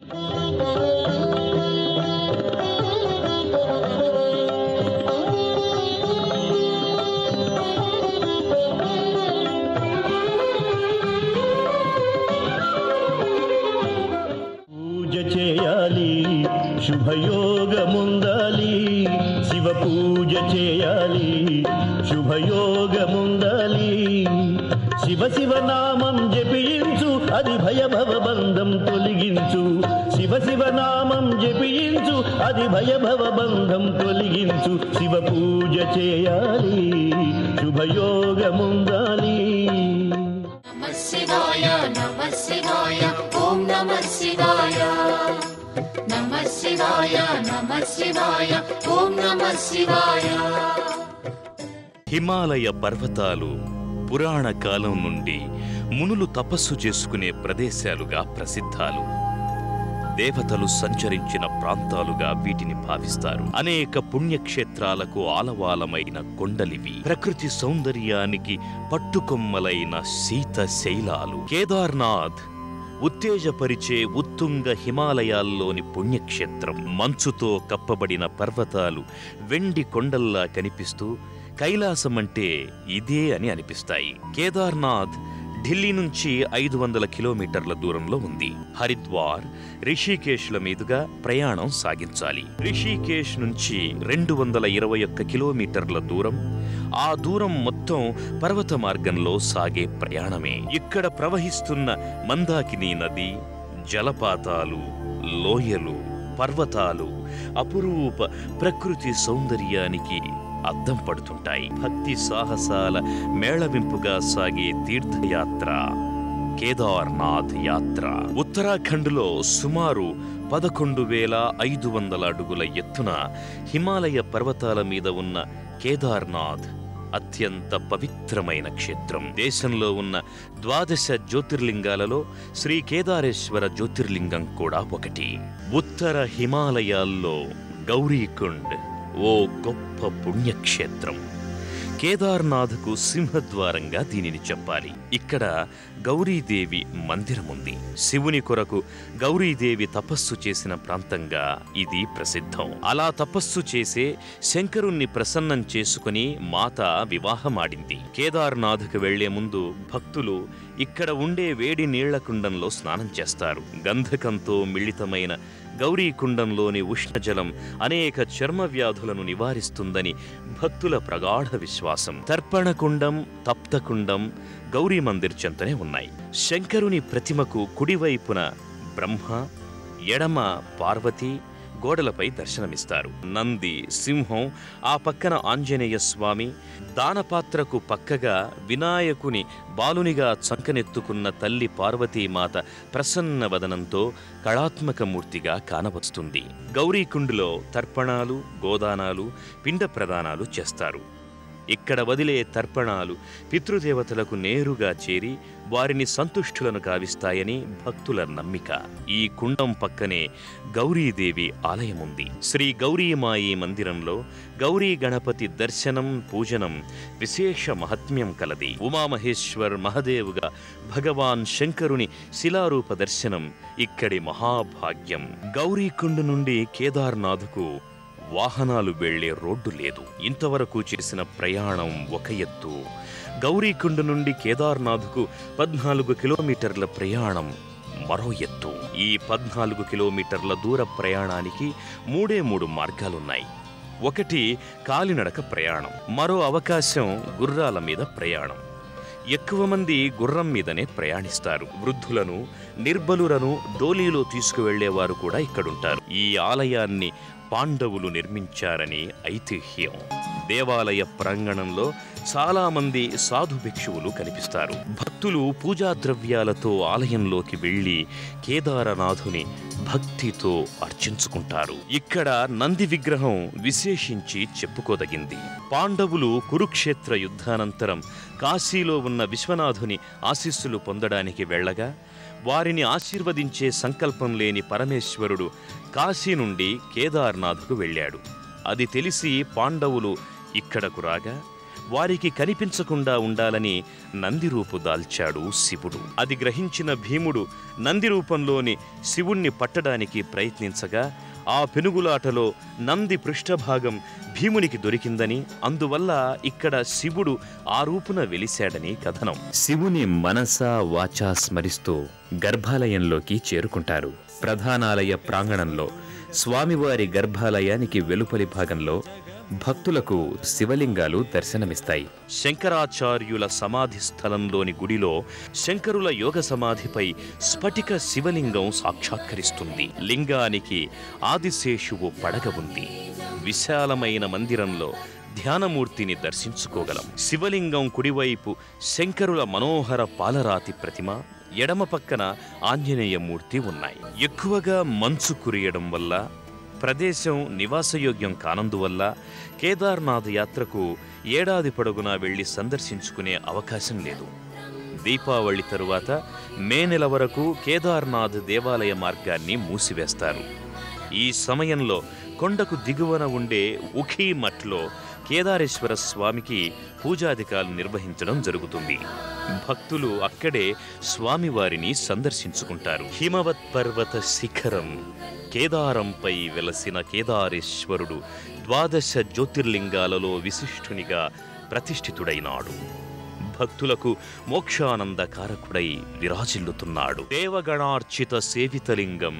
పూజ చేయాలి శుభయోగముందాలి శివ పూజ చేయాలి శుభయోగముందాలి శివ శివ నామం జపించు అది భయభవ బంధం తొలగించు శివ శివ నామం జపించు అది భయభవ బంధం తొలగించు శివ పూజ చేయాలి శుభయోగముందాలి నమ శివాయ నమ శివాయ ఓం నమ శివాయ నమ శివాయ నమ శివాయ ఓం నమ శివాయ హిమాలయ పర్వతాలు పురాణ కాలం నుండి మునులు తపస్సు చేసుకునే ప్రదేశాలుగా ప్రసిద్ధాలు దేవతలు సంచరించిన ప్రాంతాలుగా వీటిని భావిస్తారు అనేక పుణ్యక్షేత్రాలకు ఆలవాలమైన కొండలివి ప్రకృతి సౌందర్యానికి పట్టుకొమ్మలైన శీత శైలాలు కేదార్నాథ్ ఉత్తేజపరిచే ఉత్తుంగ హిమాలయాల్లోని పుణ్యక్షేత్రం మంచుతో కప్పబడిన పర్వతాలు వెండి కొండల్లా కనిపిస్తూ కైలాసం అంటే ఇదే అని అనిపిస్తాయి కేదార్నాథ్ ఢిల్లీ నుంచి ఐదు వందల కిలోమీటర్ల దూరంలో ఉంది హరిద్వార్ రిషికేశ్ల మీదుగా ప్రయాణం సాగించాలి రిషికేశ్ నుంచి రెండు వందల ఇరవై ఒక్క కిలోమీటర్ల దూరం ఆ దూరం మొత్తం పర్వత మార్గంలో సాగే ప్రయాణమే ఇక్కడ ప్రవహిస్తున్న మందాకిని నది జలపాతాలు లోయలు పర్వతాలు అపురూప ప్రకృతి సౌందర్యానికి అద్దం పడుతుంటాయి భక్తి సాహసాల మేళవింపుగా సాగే తీర్థయాత్ర కేదార్నాథ్ యాత్ర ఉత్తరాఖండ్లో సుమారు పదకొండు వేల ఐదు వందల అడుగుల ఎత్తున హిమాలయ పర్వతాల మీద ఉన్న కేదార్నాథ్ అత్యంత పవిత్రమైన క్షేత్రం దేశంలో ఉన్న ద్వాదశ జ్యోతిర్లింగాలలో శ్రీ కేదారేశ్వర జ్యోతిర్లింగం కూడా ఒకటి ఉత్తర హిమాలయాల్లో గౌరీకుండ్ ఓ గొప్ప పుణ్యక్షేత్రం కేదార్నాథ్కు సింహద్వారంగా దీనిని చెప్పాలి ఇక్కడ గౌరీదేవి మందిరముంది శివుని కొరకు గౌరీదేవి తపస్సు చేసిన ప్రాంతంగా ఇది ప్రసిద్ధం అలా తపస్సు చేసే శంకరుణ్ణి ప్రసన్నం చేసుకుని మాత వివాహమాడింది కేదార్నాథ్కు వెళ్లే ముందు భక్తులు ఇక్కడ ఉండే వేడి నీళ్ల కుండంలో స్నానం చేస్తారు గంధకంతో మిళితమైన గౌరీ కుండంలోని ఉష్ణజలం అనేక చర్మ వ్యాధులను నివారిస్తుందని భక్తుల ప్రగాఢ విశ్వాసం తర్పణకుండం తప్తకుండం గౌరీ మందిర్ చెంతనే ఉన్నాయి శంకరుని ప్రతిమకు కుడివైపున బ్రహ్మ ఎడమ పార్వతి గోడలపై దర్శనమిస్తారు నంది సింహం ఆ పక్కన ఆంజనేయ స్వామి దానపాత్రకు పక్కగా వినాయకుని బాలునిగా చంకనెత్తుకున్న తల్లి పార్వతీమాత ప్రసన్న వదనంతో కళాత్మక మూర్తిగా కానవస్తుంది గౌరీకుండులో తర్పణాలు గోదానాలు పిండ ప్రదానాలు చేస్తారు ఇక్కడ వదిలే తర్పణాలు పితృదేవతలకు నేరుగా చేరి వారిని సంతుష్టులను కావిస్తాయని భక్తుల నమ్మిక ఈ కుండం పక్కనే గౌరీదేవి ఆలయముంది శ్రీ గౌరీమాయి మందిరంలో గౌరీ గణపతి దర్శనం పూజనం విశేష మహత్మ్యం కలది ఉమామహేశ్వర్ మహదేవుగా భగవాన్ శంకరుని శిలారూప దర్శనం ఇక్కడి మహాభాగ్యం గౌరీకుండు నుండి కేదార్నాథ్కు వాహనాలు వెళ్లే రోడ్డు లేదు ఇంతవరకు చేసిన ప్రయాణం ఒక ఎత్తు గౌరీకుండ నుండి కేదార్నాథ్కు పద్నాలుగు కిలోమీటర్ల ప్రయాణం మరో ఎత్తు ఈ పద్నాలుగు కిలోమీటర్ల దూర ప్రయాణానికి మూడే మూడు మార్గాలున్నాయి ఒకటి కాలినడక ప్రయాణం మరో అవకాశం గుర్రాల మీద ప్రయాణం ఎక్కువ మంది గుర్రం మీదనే ప్రయాణిస్తారు వృద్ధులను నిర్బలులను డోలీలో తీసుకువెళ్లేవారు కూడా ఇక్కడుంటారు ఈ ఆలయాన్ని పాండవులు నిర్మించారని ఐతిహ్యం దేవాలయ ప్రాంగణంలో చాలా మంది సాధు భిక్షువులు కనిపిస్తారు భక్తులు పూజా ద్రవ్యాలతో ఆలయంలోకి వెళ్లి కేదారనాథుని భక్తితో అర్చించుకుంటారు ఇక్కడ నంది విగ్రహం విశేషించి చెప్పుకోదగింది పాండవులు కురుక్షేత్ర యుద్ధానంతరం కాశీలో ఉన్న విశ్వనాథుని ఆశీస్సులు పొందడానికి వెళ్ళగా వారిని ఆశీర్వదించే సంకల్పం లేని పరమేశ్వరుడు కాశీ నుండి కేదార్నాథ్కు వెళ్ళాడు అది తెలిసి పాండవులు ఇక్కడకు రాగా వారికి కనిపించకుండా ఉండాలని నంది రూపు దాల్చాడు శివుడు అది గ్రహించిన భీముడు నంది రూపంలోని శివుణ్ణి పట్టడానికి ప్రయత్నించగా ఆ పెనుగులాటలో నంది పృష్ఠభాగం భీమునికి దొరికిందని అందువల్ల ఇక్కడ శివుడు ఆ రూపున వెలిశాడని కథనం శివుని మనసా వాచా స్మరిస్తూ గర్భాలయంలోకి చేరుకుంటారు ప్రధానాలయ ప్రాంగణంలో స్వామివారి గర్భాలయానికి వెలుపలి భాగంలో భక్తులకు శివలింగాలు దర్శనమిస్తాయి శంకరాచార్యుల సమాధి స్థలంలోని గుడిలో శంకరుల యోగ సమాధిపై స్ఫటిక శివలింగం సాక్షాత్కరిస్తుంది లింగానికి ఆదిశేషువు పడగ ఉంది విశాలమైన మందిరంలో ధ్యానమూర్తిని దర్శించుకోగలం శివలింగం కుడివైపు శంకరుల మనోహర పాలరాతి ప్రతిమ ఎడమ పక్కన ఆంజనేయమూర్తి ఉన్నాయి ఎక్కువగా మంచు కురియడం వల్ల ప్రదేశం నివాసయోగ్యం కానందువల్ల కేదార్నాథ్ యాత్రకు ఏడాది పొడవునా వెళ్లి సందర్శించుకునే అవకాశం లేదు దీపావళి తరువాత మే నెల వరకు కేదార్నాథ్ దేవాలయ మార్గాన్ని మూసివేస్తారు ఈ సమయంలో కొండకు దిగువన ఉండే ఉఖీ మఠ్లో కేదారేశ్వర స్వామికి పూజాధికాలు నిర్వహించడం జరుగుతుంది భక్తులు అక్కడే స్వామివారిని సందర్శించుకుంటారు హిమవత్ పర్వత శిఖరం కేదారంపై వెలసిన కేదారేశ్వరుడు ద్వాదశ జ్యోతిర్లింగాలలో విశిష్టునిగా ప్రతిష్ఠితుడైనాడు భక్తులకు మోక్షానందకారకుడై విరాజిల్లుతున్నాడు దేవగణార్చిత సేవితలింగం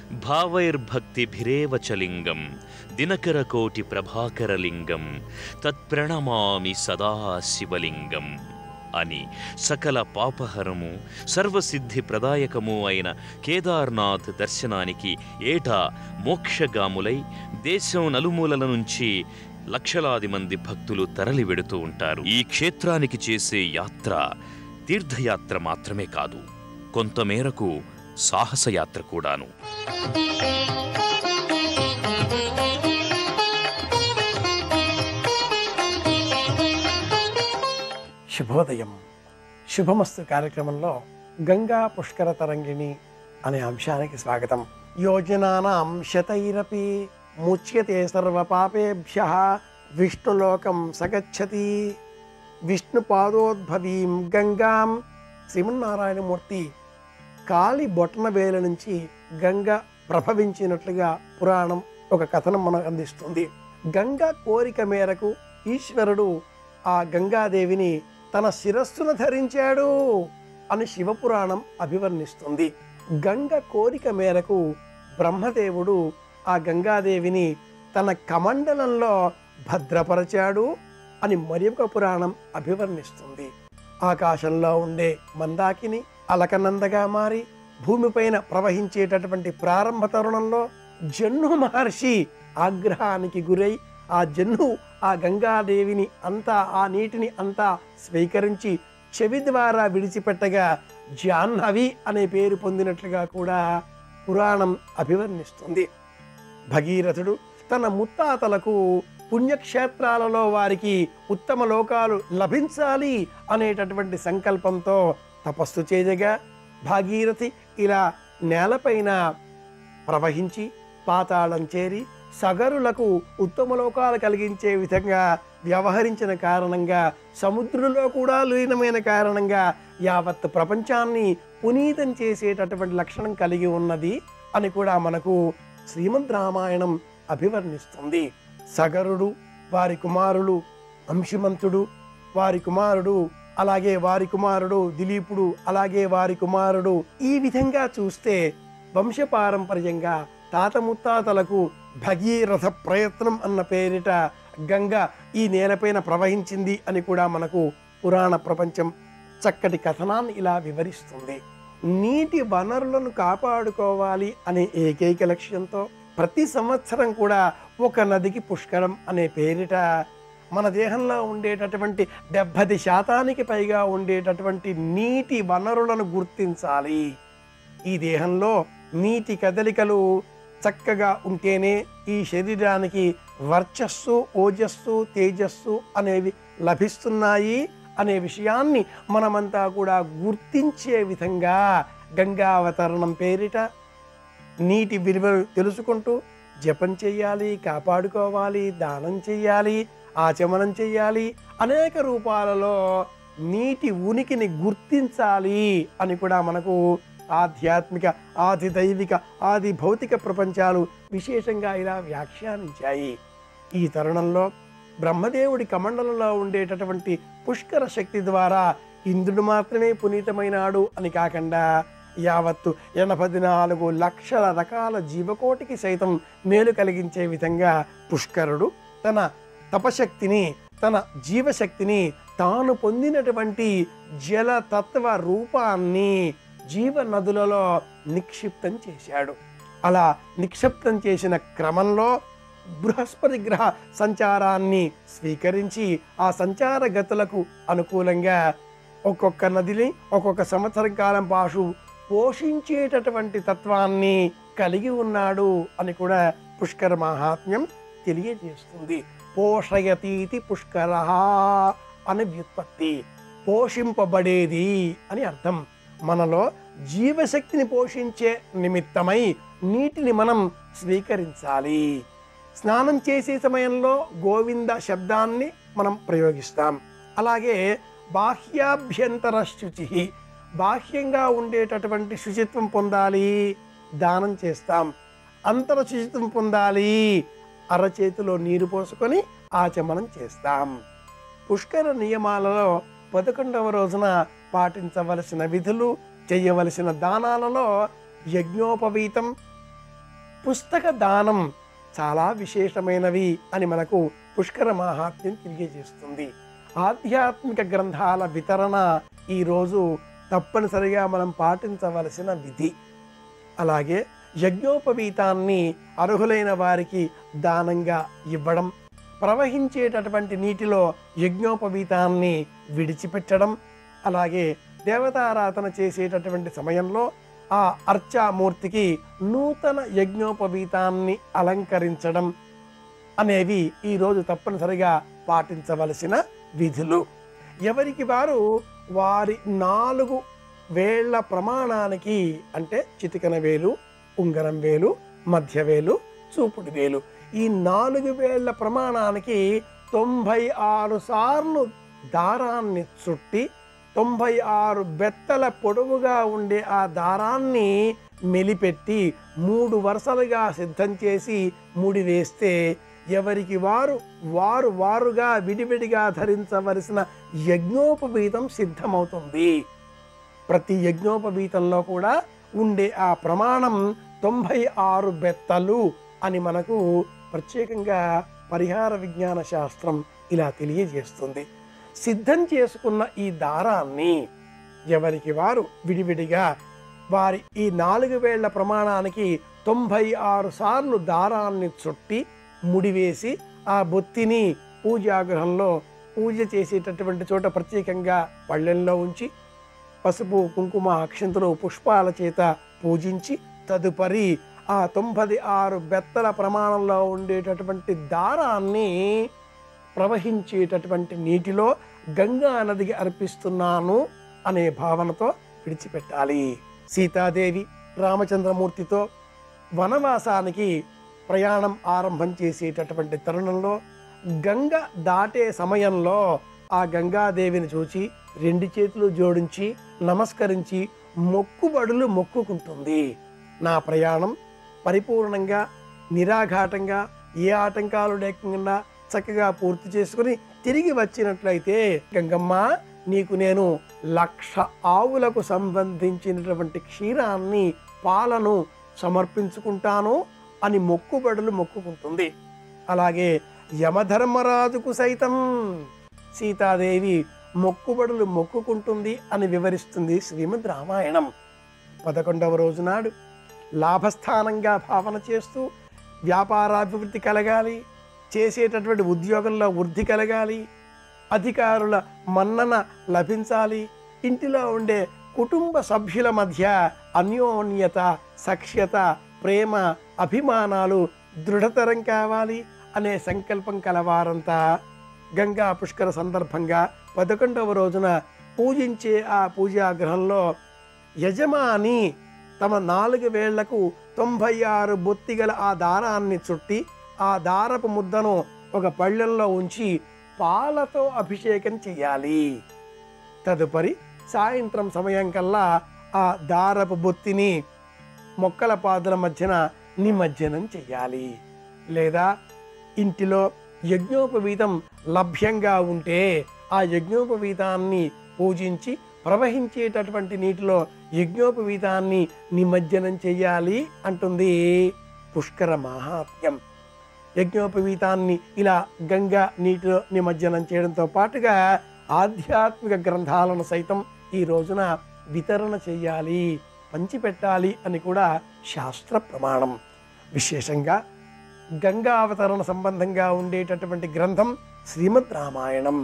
భావైర్భక్తిభిరేవ చ లింగం దినకరకోటి ప్రభాకరలింగం తత్ప్రణమామి సదా శివలింగం అని సకల పాపహరము సర్వసిద్ధి ప్రదాయకము అయిన కేదార్నాథ్ దర్శనానికి ఏటా మోక్షగాములై దేశం నలుమూలల నుంచి లక్షలాది మంది భక్తులు తరలి వెడుతూ ఉంటారు ఈ క్షేత్రానికి చేసే యాత్ర తీర్థయాత్ర మాత్రమే కాదు కొంతమేరకు సాహసయాత్ర కూడాను శుభోదయం శుభమస్తు కార్యక్రమంలో గంగా పుష్కర తరంగిణి అనే అంశానికి స్వాగతం యోజనానాం శతైరపి ముచ్యతే సర్వ పాపేభ్య విష్ణులోకం సగచ్చతి విష్ణు పాదోద్భవీం గంగాం శ్రీమన్నారాయణమూర్తి కాలి బొటన వేల నుంచి గంగ ప్రభవించినట్లుగా పురాణం ఒక కథనం మనకు అందిస్తుంది గంగ కోరిక మేరకు ఈశ్వరుడు ఆ గంగాదేవిని తన శిరస్సును ధరించాడు అని శివపురాణం అభివర్ణిస్తుంది గంగ కోరిక మేరకు బ్రహ్మదేవుడు ఆ గంగాదేవిని తన కమండలంలో భద్రపరచాడు అని మరి ఒక పురాణం అభివర్ణిస్తుంది ఆకాశంలో ఉండే మందాకిని అలకనందగా మారి భూమిపైన ప్రవహించేటటువంటి ప్రారంభ తరుణంలో జన్ను మహర్షి ఆగ్రహానికి గురై ఆ జన్ను ఆ గంగాదేవిని అంతా ఆ నీటిని అంతా స్వీకరించి చెవి ద్వారా విడిచిపెట్టగా జాహ్నవి అనే పేరు పొందినట్లుగా కూడా పురాణం అభివర్ణిస్తుంది భగీరథుడు తన ముత్తాతలకు పుణ్యక్షేత్రాలలో వారికి ఉత్తమ లోకాలు లభించాలి అనేటటువంటి సంకల్పంతో తపస్సు చేయగా భాగీరథి ఇలా నేలపైన ప్రవహించి పాతాళం చేరి సగరులకు ఉత్తమ లోకాలు కలిగించే విధంగా వ్యవహరించిన కారణంగా సముద్రంలో కూడా లీనమైన కారణంగా యావత్ ప్రపంచాన్ని పునీతం చేసేటటువంటి లక్షణం కలిగి ఉన్నది అని కూడా మనకు శ్రీమద్ రామాయణం అభివర్ణిస్తుంది సగరుడు వారి కుమారులు అంశుమంతుడు వారి కుమారుడు అలాగే వారి కుమారుడు దిలీపుడు అలాగే వారి కుమారుడు ఈ విధంగా చూస్తే వంశపారంపర్యంగా తాత ముత్తాతలకు భగీరథ ప్రయత్నం అన్న పేరిట గంగ ఈ నేలపైన ప్రవహించింది అని కూడా మనకు పురాణ ప్రపంచం చక్కటి కథనాన్ని ఇలా వివరిస్తుంది నీటి వనరులను కాపాడుకోవాలి అనే ఏకైక లక్ష్యంతో ప్రతి సంవత్సరం కూడా ఒక నదికి పుష్కరం అనే పేరిట మన దేహంలో ఉండేటటువంటి డెబ్బది శాతానికి పైగా ఉండేటటువంటి నీటి వనరులను గుర్తించాలి ఈ దేహంలో నీటి కదలికలు చక్కగా ఉంటేనే ఈ శరీరానికి వర్చస్సు ఓజస్సు తేజస్సు అనేవి లభిస్తున్నాయి అనే విషయాన్ని మనమంతా కూడా గుర్తించే విధంగా గంగావతరణం పేరిట నీటి విలువలు తెలుసుకుంటూ జపం చెయ్యాలి కాపాడుకోవాలి దానం చెయ్యాలి ఆచమనం చెయ్యాలి అనేక రూపాలలో నీటి ఉనికిని గుర్తించాలి అని కూడా మనకు ఆధ్యాత్మిక ఆది దైవిక ఆది భౌతిక ప్రపంచాలు విశేషంగా ఇలా వ్యాఖ్యానించాయి ఈ తరుణంలో బ్రహ్మదేవుడి కమండలంలో ఉండేటటువంటి పుష్కర శక్తి ద్వారా ఇంద్రుడు మాత్రమే పునీతమైనాడు అని కాకుండా యావత్తు ఎనభై నాలుగు లక్షల రకాల జీవకోటికి సైతం మేలు కలిగించే విధంగా పుష్కరుడు తన తపశక్తిని తన జీవశక్తిని తాను పొందినటువంటి జలతత్వ రూపాన్ని జీవ నదులలో నిక్షిప్తం చేశాడు అలా నిక్షిప్తం చేసిన క్రమంలో బృహస్పతి గ్రహ సంచారాన్ని స్వీకరించి ఆ సంచార గతులకు అనుకూలంగా ఒక్కొక్క నదిని ఒక్కొక్క సంవత్సరం కాలం పాటు పోషించేటటువంటి తత్వాన్ని కలిగి ఉన్నాడు అని కూడా పుష్కర మహాత్మ్యం తెలియజేస్తుంది పోషయతీతి పుష్కర అని వ్యుత్పత్తి పోషింపబడేది అని అర్థం మనలో జీవశక్తిని పోషించే నిమిత్తమై నీటిని మనం స్వీకరించాలి స్నానం చేసే సమయంలో గోవింద శబ్దాన్ని మనం ప్రయోగిస్తాం అలాగే బాహ్యాభ్యంతర శుచి బాహ్యంగా ఉండేటటువంటి శుచిత్వం పొందాలి దానం చేస్తాం అంతర శుచిత్వం పొందాలి అరచేతిలో నీరు పోసుకొని ఆచమనం చేస్తాం పుష్కర నియమాలలో పదకొండవ రోజున పాటించవలసిన విధులు చేయవలసిన దానాలలో యజ్ఞోపవీతం పుస్తక దానం చాలా విశేషమైనవి అని మనకు పుష్కర మహాత్మ్యం తెలియజేస్తుంది ఆధ్యాత్మిక గ్రంథాల వితరణ ఈరోజు తప్పనిసరిగా మనం పాటించవలసిన విధి అలాగే యజ్ఞోపవీతాన్ని అర్హులైన వారికి దానంగా ఇవ్వడం ప్రవహించేటటువంటి నీటిలో యజ్ఞోపవీతాన్ని విడిచిపెట్టడం అలాగే దేవతారాధన చేసేటటువంటి సమయంలో ఆ అర్చామూర్తికి నూతన యజ్ఞోపవీతాన్ని అలంకరించడం అనేవి ఈరోజు తప్పనిసరిగా పాటించవలసిన విధులు ఎవరికి వారు వారి నాలుగు వేళ్ల ప్రమాణానికి అంటే చిటికన వేలు ఉంగరం వేలు మధ్య వేలు చూపుడు వేలు ఈ నాలుగు వేళ్ల ప్రమాణానికి తొంభై ఆరు సార్లు దారాన్ని చుట్టి తొంభై ఆరు బెత్తల పొడవుగా ఉండే ఆ దారాన్ని మెలిపెట్టి మూడు వరుసలుగా సిద్ధం చేసి ముడి వేస్తే ఎవరికి వారు వారు వారుగా విడివిడిగా ధరించవలసిన యజ్ఞోపవీతం సిద్ధమవుతుంది ప్రతి యజ్ఞోపవీతంలో కూడా ఉండే ఆ ప్రమాణం తొంభై ఆరు బెత్తలు అని మనకు ప్రత్యేకంగా పరిహార విజ్ఞాన శాస్త్రం ఇలా తెలియజేస్తుంది సిద్ధం చేసుకున్న ఈ దారాన్ని ఎవరికి వారు విడివిడిగా వారి ఈ నాలుగు వేళ్ల ప్రమాణానికి తొంభై ఆరు సార్లు దారాన్ని చుట్టి ముడివేసి ఆ బొత్తిని పూజాగృహంలో పూజ చేసేటటువంటి చోట ప్రత్యేకంగా పళ్ళెంలో ఉంచి పసుపు కుంకుమ అక్షంతలు పుష్పాల చేత పూజించి తదుపరి ఆ తొంభై ఆరు బెత్తల ప్రమాణంలో ఉండేటటువంటి దారాన్ని ప్రవహించేటటువంటి నీటిలో గంగా నదికి అర్పిస్తున్నాను అనే భావనతో విడిచిపెట్టాలి సీతాదేవి రామచంద్రమూర్తితో వనవాసానికి ప్రయాణం ఆరంభం చేసేటటువంటి తరుణంలో గంగ దాటే సమయంలో ఆ గంగాదేవిని చూచి రెండు చేతులు జోడించి నమస్కరించి మొక్కుబడులు మొక్కుకుంటుంది నా ప్రయాణం పరిపూర్ణంగా నిరాఘాటంగా ఏ ఆటంకాలు లేకుండా చక్కగా పూర్తి చేసుకుని తిరిగి వచ్చినట్లయితే గంగమ్మ నీకు నేను లక్ష ఆవులకు సంబంధించినటువంటి క్షీరాన్ని పాలను సమర్పించుకుంటాను అని మొక్కుబడులు మొక్కుకుంటుంది అలాగే యమధర్మరాజుకు సైతం సీతాదేవి మొక్కుబడులు మొక్కుకుంటుంది అని వివరిస్తుంది శ్రీమద్ రామాయణం పదకొండవ రోజు నాడు లాభస్థానంగా భావన చేస్తూ వ్యాపారాభివృద్ధి కలగాలి చేసేటటువంటి ఉద్యోగంలో వృద్ధి కలగాలి అధికారుల మన్నన లభించాలి ఇంటిలో ఉండే కుటుంబ సభ్యుల మధ్య అన్యోన్యత సఖ్యత ప్రేమ అభిమానాలు దృఢతరం కావాలి అనే సంకల్పం కలవారంతా గంగా పుష్కర సందర్భంగా పదకొండవ రోజున పూజించే ఆ పూజా గృహంలో యజమాని తమ నాలుగు వేళ్లకు తొంభై ఆరు బొత్తిగల ఆ దారాన్ని చుట్టి ఆ దారపు ముద్దను ఒక పళ్ళెంలో ఉంచి పాలతో అభిషేకం చేయాలి తదుపరి సాయంత్రం సమయం కల్లా ఆ దారపు బొత్తిని మొక్కల పాదుల మధ్యన నిమజ్జనం చేయాలి లేదా ఇంటిలో యజ్ఞోపవీతం లభ్యంగా ఉంటే ఆ యజ్ఞోపవీతాన్ని పూజించి ప్రవహించేటటువంటి నీటిలో యజ్ఞోపవీతాన్ని నిమజ్జనం చేయాలి అంటుంది పుష్కర మహాత్మ్యం యజ్ఞోపవీతాన్ని ఇలా గంగా నీటిలో నిమజ్జనం చేయడంతో పాటుగా ఆధ్యాత్మిక గ్రంథాలను సైతం ఈ రోజున వితరణ చేయాలి పంచిపెట్టాలి అని కూడా శాస్త్ర ప్రమాణం విశేషంగా గంగా అవతరణ సంబంధంగా ఉండేటటువంటి గ్రంథం శ్రీమద్ రామాయణం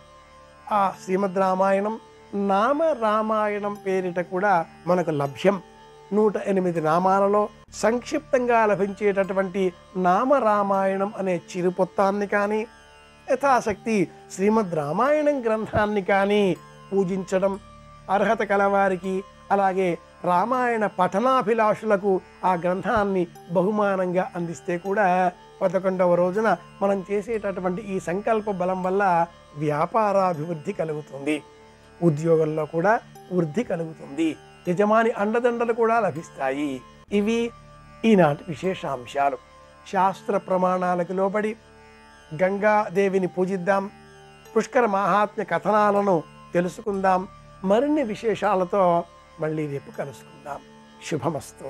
ఆ శ్రీమద్ రామాయణం నామ రామాయణం పేరిట కూడా మనకు లభ్యం నూట ఎనిమిది నామాలలో సంక్షిప్తంగా లభించేటటువంటి నామ రామాయణం అనే చిరుపొత్తాన్ని కానీ యథాశక్తి శ్రీమద్ రామాయణం గ్రంథాన్ని కానీ పూజించడం అర్హత కలవారికి అలాగే రామాయణ పఠనాభిలాషులకు ఆ గ్రంథాన్ని బహుమానంగా అందిస్తే కూడా పదకొండవ రోజున మనం చేసేటటువంటి ఈ సంకల్ప బలం వల్ల వ్యాపారాభివృద్ధి కలుగుతుంది ఉద్యోగంలో కూడా వృద్ధి కలుగుతుంది యజమాని అండదండలు కూడా లభిస్తాయి ఇవి ఈనాటి విశేషాంశాలు శాస్త్ర ప్రమాణాలకు లోబడి గంగాదేవిని పూజిద్దాం పుష్కర మహాత్మ్య కథనాలను తెలుసుకుందాం మరిన్ని విశేషాలతో మళ్ళీ రేపు కలుసుకుందాం శుభమస్తు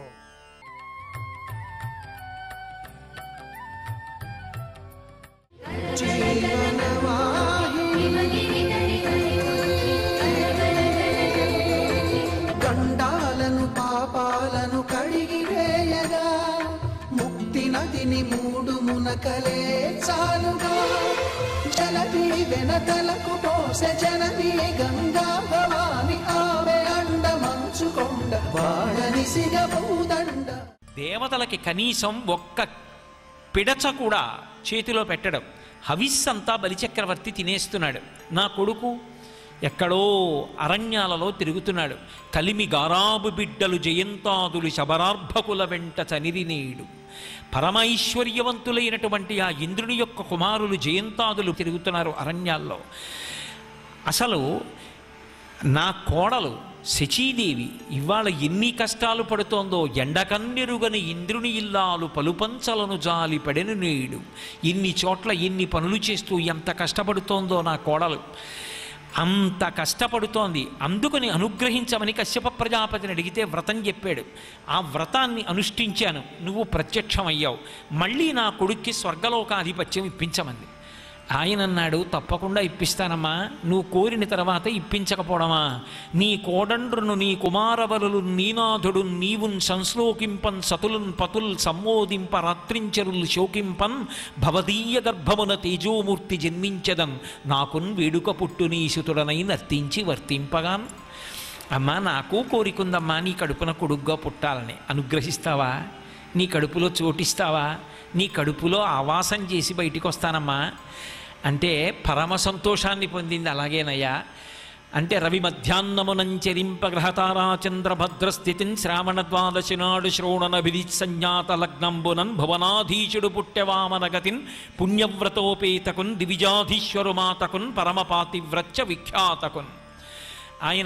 గండాలను పాపాలను కడిగివేయగా ముక్తి నదిని మూడు మునకలే చాలుగా జలది వెనతలకు పోసె జనని గంగా భవాని ఆమె అండ మంచుకొండ వాడని సిగబూదండ దేవతలకి కనీసం ఒక్క పిడచ కూడా చేతిలో పెట్టడం హవిస్సంతా బలిచక్రవర్తి తినేస్తున్నాడు నా కొడుకు ఎక్కడో అరణ్యాలలో తిరుగుతున్నాడు కలిమి గారాబు బిడ్డలు జయంతాదులు శబరార్భకుల వెంట చనిరినేడు పరమైశ్వర్యవంతులైనటువంటి ఆ ఇంద్రుని యొక్క కుమారులు జయంతాదులు తిరుగుతున్నారు అరణ్యాల్లో అసలు నా కోడలు శచీదేవి ఇవాళ ఎన్ని కష్టాలు పడుతోందో ఎండకన్నెరుగని ఇంద్రుని ఇల్లాలు పలుపంచలను జాలి పడెను నేడు ఇన్ని చోట్ల ఎన్ని పనులు చేస్తూ ఎంత కష్టపడుతోందో నా కోడలు అంత కష్టపడుతోంది అందుకని అనుగ్రహించమని కశ్యప ప్రజాపతిని అడిగితే వ్రతం చెప్పాడు ఆ వ్రతాన్ని అనుష్ఠించాను నువ్వు ప్రత్యక్షమయ్యావు మళ్ళీ నా కొడుక్కి స్వర్గలోకాధిపత్యం ఇప్పించమంది ఆయన అన్నాడు తప్పకుండా ఇప్పిస్తానమ్మా నువ్వు కోరిన తర్వాత ఇప్పించకపోవడమా నీ కోడండ్రును నీ కుమారవరులు నీనాథుడు నీవున్ సంశ్లోకింపన్ సతులున్ పతుల్ సమ్మోదింప రాత్రించరుల్ శోకింపన్ భవదీయ గర్భమున తేజోమూర్తి జన్మించదన్ నాకున్ వేడుక పుట్టు నీ సుతుడనై నర్తించి వర్తింపగాన్ అమ్మా నాకు కోరికుందమ్మా నీ కడుపున కొడుగ్గా పుట్టాలని అనుగ్రహిస్తావా నీ కడుపులో చోటిస్తావా నీ కడుపులో ఆవాసం చేసి బయటికి వస్తానమ్మా అంటే పరమ సంతోషాన్ని పొందింది అలాగేనయ్యా అంటే రవి మధ్యాహ్నమునంచరింప గ్రహతారాచంద్ర భద్రస్థితిన్ శ్రావణ ద్వాదశి నాడు శ్రోణనభిధి సంజ్ఞాత లగ్నంబునన్ భువనాధీశుడు పుట్టెవామనగతిన్ పుణ్యవ్రతోపేతకున్ దివిజాధీశ్వరు మాతకున్ పరమపాతివ్రత్య విఖ్యాతకున్ ఆయన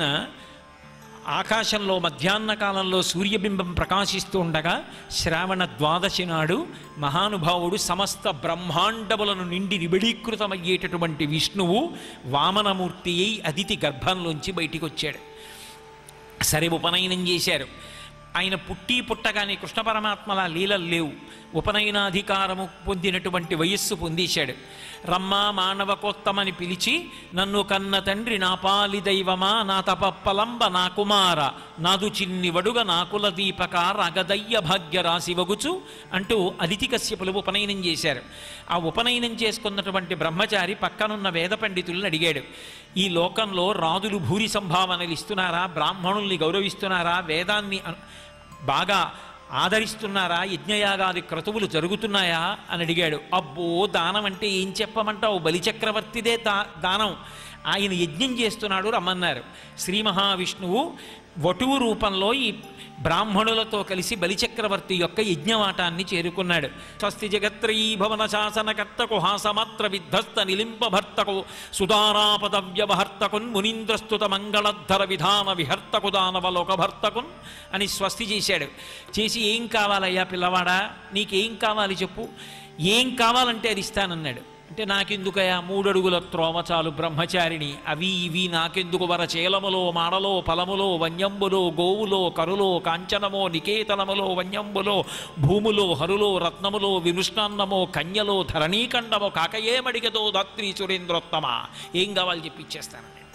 ఆకాశంలో మధ్యాహ్న కాలంలో సూర్యబింబం ప్రకాశిస్తూ ఉండగా శ్రావణ ద్వాదశి నాడు మహానుభావుడు సమస్త బ్రహ్మాండములను నిండి నిబిడీకృతమయ్యేటటువంటి విష్ణువు వామనమూర్తి అయి అదితి గర్భంలోంచి బయటికి వచ్చాడు సరే ఉపనయనం చేశారు ఆయన పుట్టి పుట్టగానే కృష్ణ పరమాత్మల లీలలు లేవు ఉపనయనాధికారము పొందినటువంటి వయస్సు పొందేశాడు రమ్మా మానవకోత్తమని పిలిచి నన్ను కన్న తండ్రి నా పాలి దైవమా నా తపప్పలంబ నా కుమార నాదు చిన్ని వడుగ నా కుల దీపక రగదయ్య భాగ్య రాశి వగుచు అంటూ అదితి కశ్యపులు ఉపనయనం చేశారు ఆ ఉపనయనం చేసుకున్నటువంటి బ్రహ్మచారి పక్కనున్న వేద పండితులను అడిగాడు ఈ లోకంలో రాజులు భూరి సంభావనలు ఇస్తున్నారా బ్రాహ్మణుల్ని గౌరవిస్తున్నారా వేదాన్ని అ- బాగా ఆదరిస్తున్నారా యజ్ఞయాగాది క్రతువులు జరుగుతున్నాయా అని అడిగాడు అబ్బో దానం అంటే ఏం చెప్పమంటావు బలిచక్రవర్తిదే దా దానం ఆయన యజ్ఞం చేస్తున్నాడు రమ్మన్నారు శ్రీ మహావిష్ణువు వటువు రూపంలో ఈ బ్రాహ్మణులతో కలిసి బలిచక్రవర్తి యొక్క యజ్ఞవాటాన్ని చేరుకున్నాడు స్వస్తి జగత్రయీ భవన శాసనకర్తకు హాసమాత్ర విధ్వస్త నిలింప భర్తకు సుధారాపద వ్యవహర్తకున్ మునీంద్రస్తుత మంగళధర విధాన విహర్తకు దానవలోక భర్తకున్ అని స్వస్తి చేశాడు చేసి ఏం కావాలయ్యా పిల్లవాడా నీకేం కావాలి చెప్పు ఏం కావాలంటే అది ఇస్తానన్నాడు అంటే నాకెందుకయా మూడడుగుల త్రోవ చాలు బ్రహ్మచారిణి అవి ఇవి నాకెందుకు వర చేలములో మాడలో ఫలములో వన్యంబులో గోవులో కరులో కాంచనమో నికేతనములో వన్యంబులో భూములో హరులో రత్నములో వినుష్ణాన్నమో కన్యలో ధరణీకండమో కాకయేమడిగదో ధాత్రి సురేంద్రోత్తమ ఏం కావాలి చెప్పి ఇచ్చేస్తాను నేను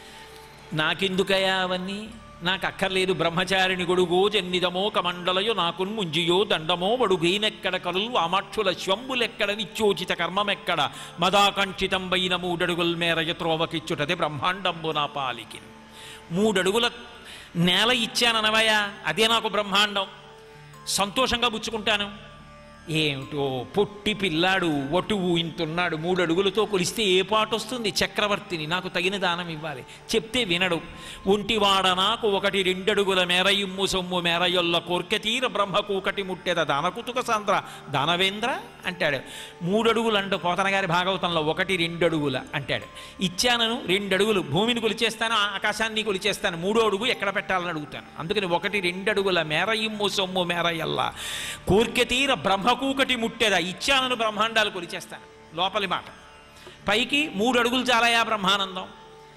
నాకెందుకయా అవన్నీ నాకు అక్కర్లేదు బ్రహ్మచారిణి గొడుగో జన్నిదమో కమండలయో నాకున్ ముంజియో దండమో వడుగైనెక్కడ కలులు వామాక్షుల శ్వంబులెక్కడ నిత్యోచిత కర్మమెక్కడ మదాకంఠితంబైన మూడడుగుల మేరయ త్రోవకిచ్చుటది బ్రహ్మాండంబు నా పాలికి మూడడుగుల నేల ఇచ్చాననవయా అదే నాకు బ్రహ్మాండం సంతోషంగా పుచ్చుకుంటాను ఏమిటో పొట్టి పిల్లాడు వటువు ఇంతున్నాడు మూడు అడుగులతో కొలిస్తే ఏ పాట వస్తుంది చక్రవర్తిని నాకు తగిన దానం ఇవ్వాలి చెప్తే వినడు ఒంటివాడ నాకు ఒకటి రెండడుగుల మేర ఇమ్ము సొమ్ము మేరయొల్ల కోర్కె తీర బ్రహ్మకూకటి ముట్టెద దానకుతుక సాంద్ర దానవేంద్ర అంటాడు మూడడుగులు అంటూ పోతన గారి భాగవతంలో ఒకటి రెండడుగుల అంటాడు ఇచ్చానను రెండడుగులు భూమిని కొలిచేస్తాను ఆకాశాన్ని కొలిచేస్తాను మూడో అడుగు ఎక్కడ పెట్టాలని అడుగుతాను అందుకని ఒకటి రెండడుగుల మేర ఇమ్ము సొమ్ము మేరయల్ల కోర్కె తీర బ్రహ్మకూకటి ముట్టెద ఇచ్చానను బ్రహ్మాండాలు కొలిచేస్తాను లోపలి మాట పైకి మూడు అడుగులు చాలయా బ్రహ్మానందం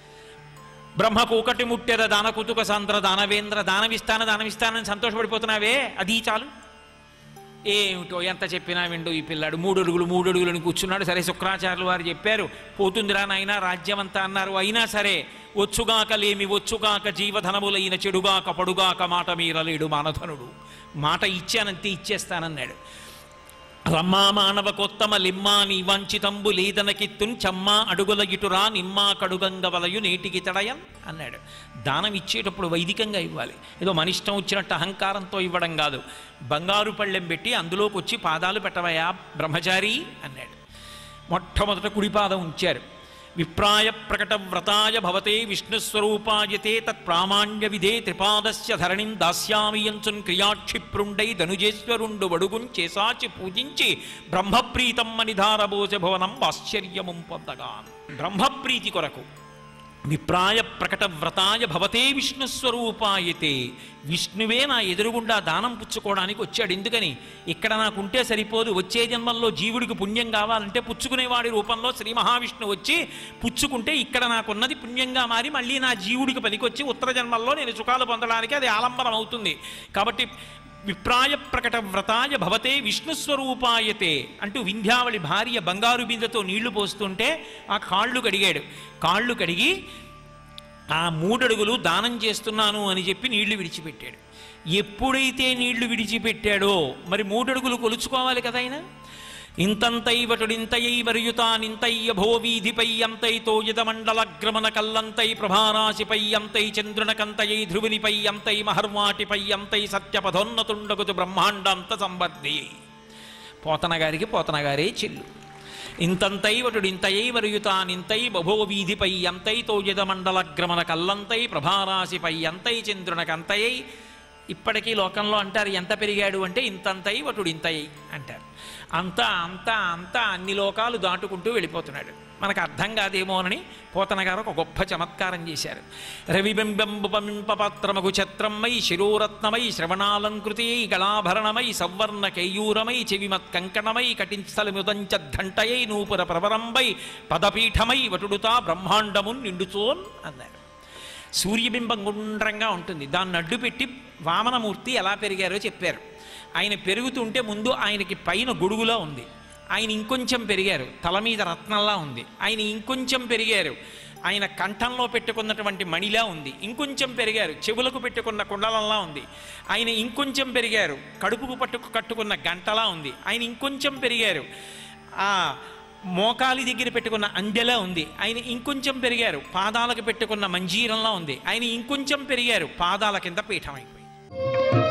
బ్రహ్మకూకటి ముట్టెద దానకుతుక సాంద్ర దానవేంద్ర దానమిస్తాను దానమిస్తానని సంతోషపడిపోతున్నావే అది చాలు ఏమిటో ఎంత చెప్పినా విండు ఈ పిల్లాడు మూడు అడుగులు మూడు అడుగులని కూర్చున్నాడు సరే శుక్రాచార్యులు వారు చెప్పారు పోతుందిరా నాయన రాజ్యం అంతా అన్నారు అయినా సరే వచ్చుగాక లేమి వచ్చుగాక జీవధనములైన చెడుగాక పడుగాక మాట మీరలేడు మానధనుడు మాట ఇచ్చానంతే ఇచ్చేస్తానన్నాడు రమ్మా మానవ కొత్తమ లిమ్మా నీ వంచితంబు లేదనకిత్తున్ చమ్మా అడుగుల ఇటురా నిమ్మా కడుగంగ వలయు నేటికి తడయం అన్నాడు దానం ఇచ్చేటప్పుడు వైదికంగా ఇవ్వాలి ఏదో మన ఇష్టం వచ్చినట్టు అహంకారంతో ఇవ్వడం కాదు బంగారు పళ్ళెం పెట్టి అందులోకి వచ్చి పాదాలు పెట్టవయా బ్రహ్మచారి అన్నాడు మొట్టమొదట కుడిపాదం ఉంచారు విప్రాయ ప్రకట వ్రతాయ భవతే విష్ణుస్వరూపాయతే తత్ప్రామాణ్య విధే త్రిపాదస్య ధరణిం దాస్యామి యంచున్ క్రియాక్షిప్రుండై ధనుజేశ్వరుండు వడుగుం చేసాచి పూజించి బ్రహ్మప్రీతం మనిధారబోజ భవనం ఆశ్చర్యముం పొందగాన్ బ్రహ్మప్రీతి కొరకు విప్రాయ ప్రకట వ్రతాయ భవతే విష్ణుస్వరూపాయతే విష్ణువే నా ఎదురుగుండా దానం పుచ్చుకోవడానికి వచ్చాడు ఎందుకని ఇక్కడ నాకుంటే సరిపోదు వచ్చే జన్మల్లో జీవుడికి పుణ్యం కావాలంటే పుచ్చుకునేవాడి రూపంలో శ్రీ మహావిష్ణువు వచ్చి పుచ్చుకుంటే ఇక్కడ నాకున్నది పుణ్యంగా మారి మళ్ళీ నా జీవుడికి పనికొచ్చి ఉత్తర జన్మల్లో నేను సుఖాలు పొందడానికి అది ఆలంబనం అవుతుంది కాబట్టి విప్రాయ ప్రకట వ్రతాయ భవతే విష్ణుస్వరూపాయతే అంటూ వింధ్యావళి భార్య బంగారు బిందెతో నీళ్లు పోస్తుంటే ఆ కాళ్ళు కడిగాడు కాళ్ళు కడిగి ఆ మూడడుగులు దానం చేస్తున్నాను అని చెప్పి నీళ్లు విడిచిపెట్టాడు ఎప్పుడైతే నీళ్లు విడిచిపెట్టాడో మరి మూడడుగులు కొలుచుకోవాలి కదా ఆయన ఇంతంతైవటుడింతయై వరియుతానింతయ్య భోవీధిపై అంతైతో యదమండలగ్రమణ కల్లంతై ప్రభారాశిపై అంతై చంద్రునకంతయై ధ్రువునిపై అంతై మహర్వాటిపై అంతై సత్యపథోన్నతుండగుతు బ్రహ్మాండంత సంబద్ధి పోతన గారికి పోతన గారే చెల్లు ఇంతంతై వటుడింతయై వరియుతానింతై బభో వీధిపై అంతై తోయదమండలగ్రమణ కల్లంతై ప్రభారాశిపై అంతై చంద్రునకంతయై ఇప్పటికీ లోకంలో అంటారు ఎంత పెరిగాడు అంటే ఇంతంతై వటుడు ఇంతయ్యి అంటారు అంతా అంతా అంతా అన్ని లోకాలు దాటుకుంటూ వెళ్ళిపోతున్నాడు మనకు అర్థం కాదేమోనని పోతన గారు ఒక గొప్ప చమత్కారం చేశారు రవిబింబింబపమింపపాత్రమగు ఛత్రమై శిరోరత్నమై శ్రవణాలంకృతి గళాభరణమై సవర్ణ కేయూరమై చెవిమత్ కంకణమై కటింస్థలముదంచ దంటయై నూపుర ప్రవరంబై పదపీఠమై వటుడుతా బ్రహ్మాండమున్ నిండుచోన్ అన్నాడు సూర్యబింబం గుండ్రంగా ఉంటుంది దాన్ని అడ్డు పెట్టి వామనమూర్తి ఎలా పెరిగారో చెప్పారు ఆయన పెరుగుతుంటే ముందు ఆయనకి పైన గొడుగులా ఉంది ఆయన ఇంకొంచెం పెరిగారు తల మీద రత్నంలా ఉంది ఆయన ఇంకొంచెం పెరిగారు ఆయన కంఠంలో పెట్టుకున్నటువంటి మణిలా ఉంది ఇంకొంచెం పెరిగారు చెవులకు పెట్టుకున్న కుండలంలా ఉంది ఆయన ఇంకొంచెం పెరిగారు కడుపుకు పట్టుకు కట్టుకున్న గంటలా ఉంది ఆయన ఇంకొంచెం పెరిగారు ఆ మోకాలి దగ్గర పెట్టుకున్న అందెలా ఉంది ఆయన ఇంకొంచెం పెరిగారు పాదాలకు పెట్టుకున్న మంజీరంలా ఉంది ఆయన ఇంకొంచెం పెరిగారు పాదాల కింద పీఠం అయిపోయింది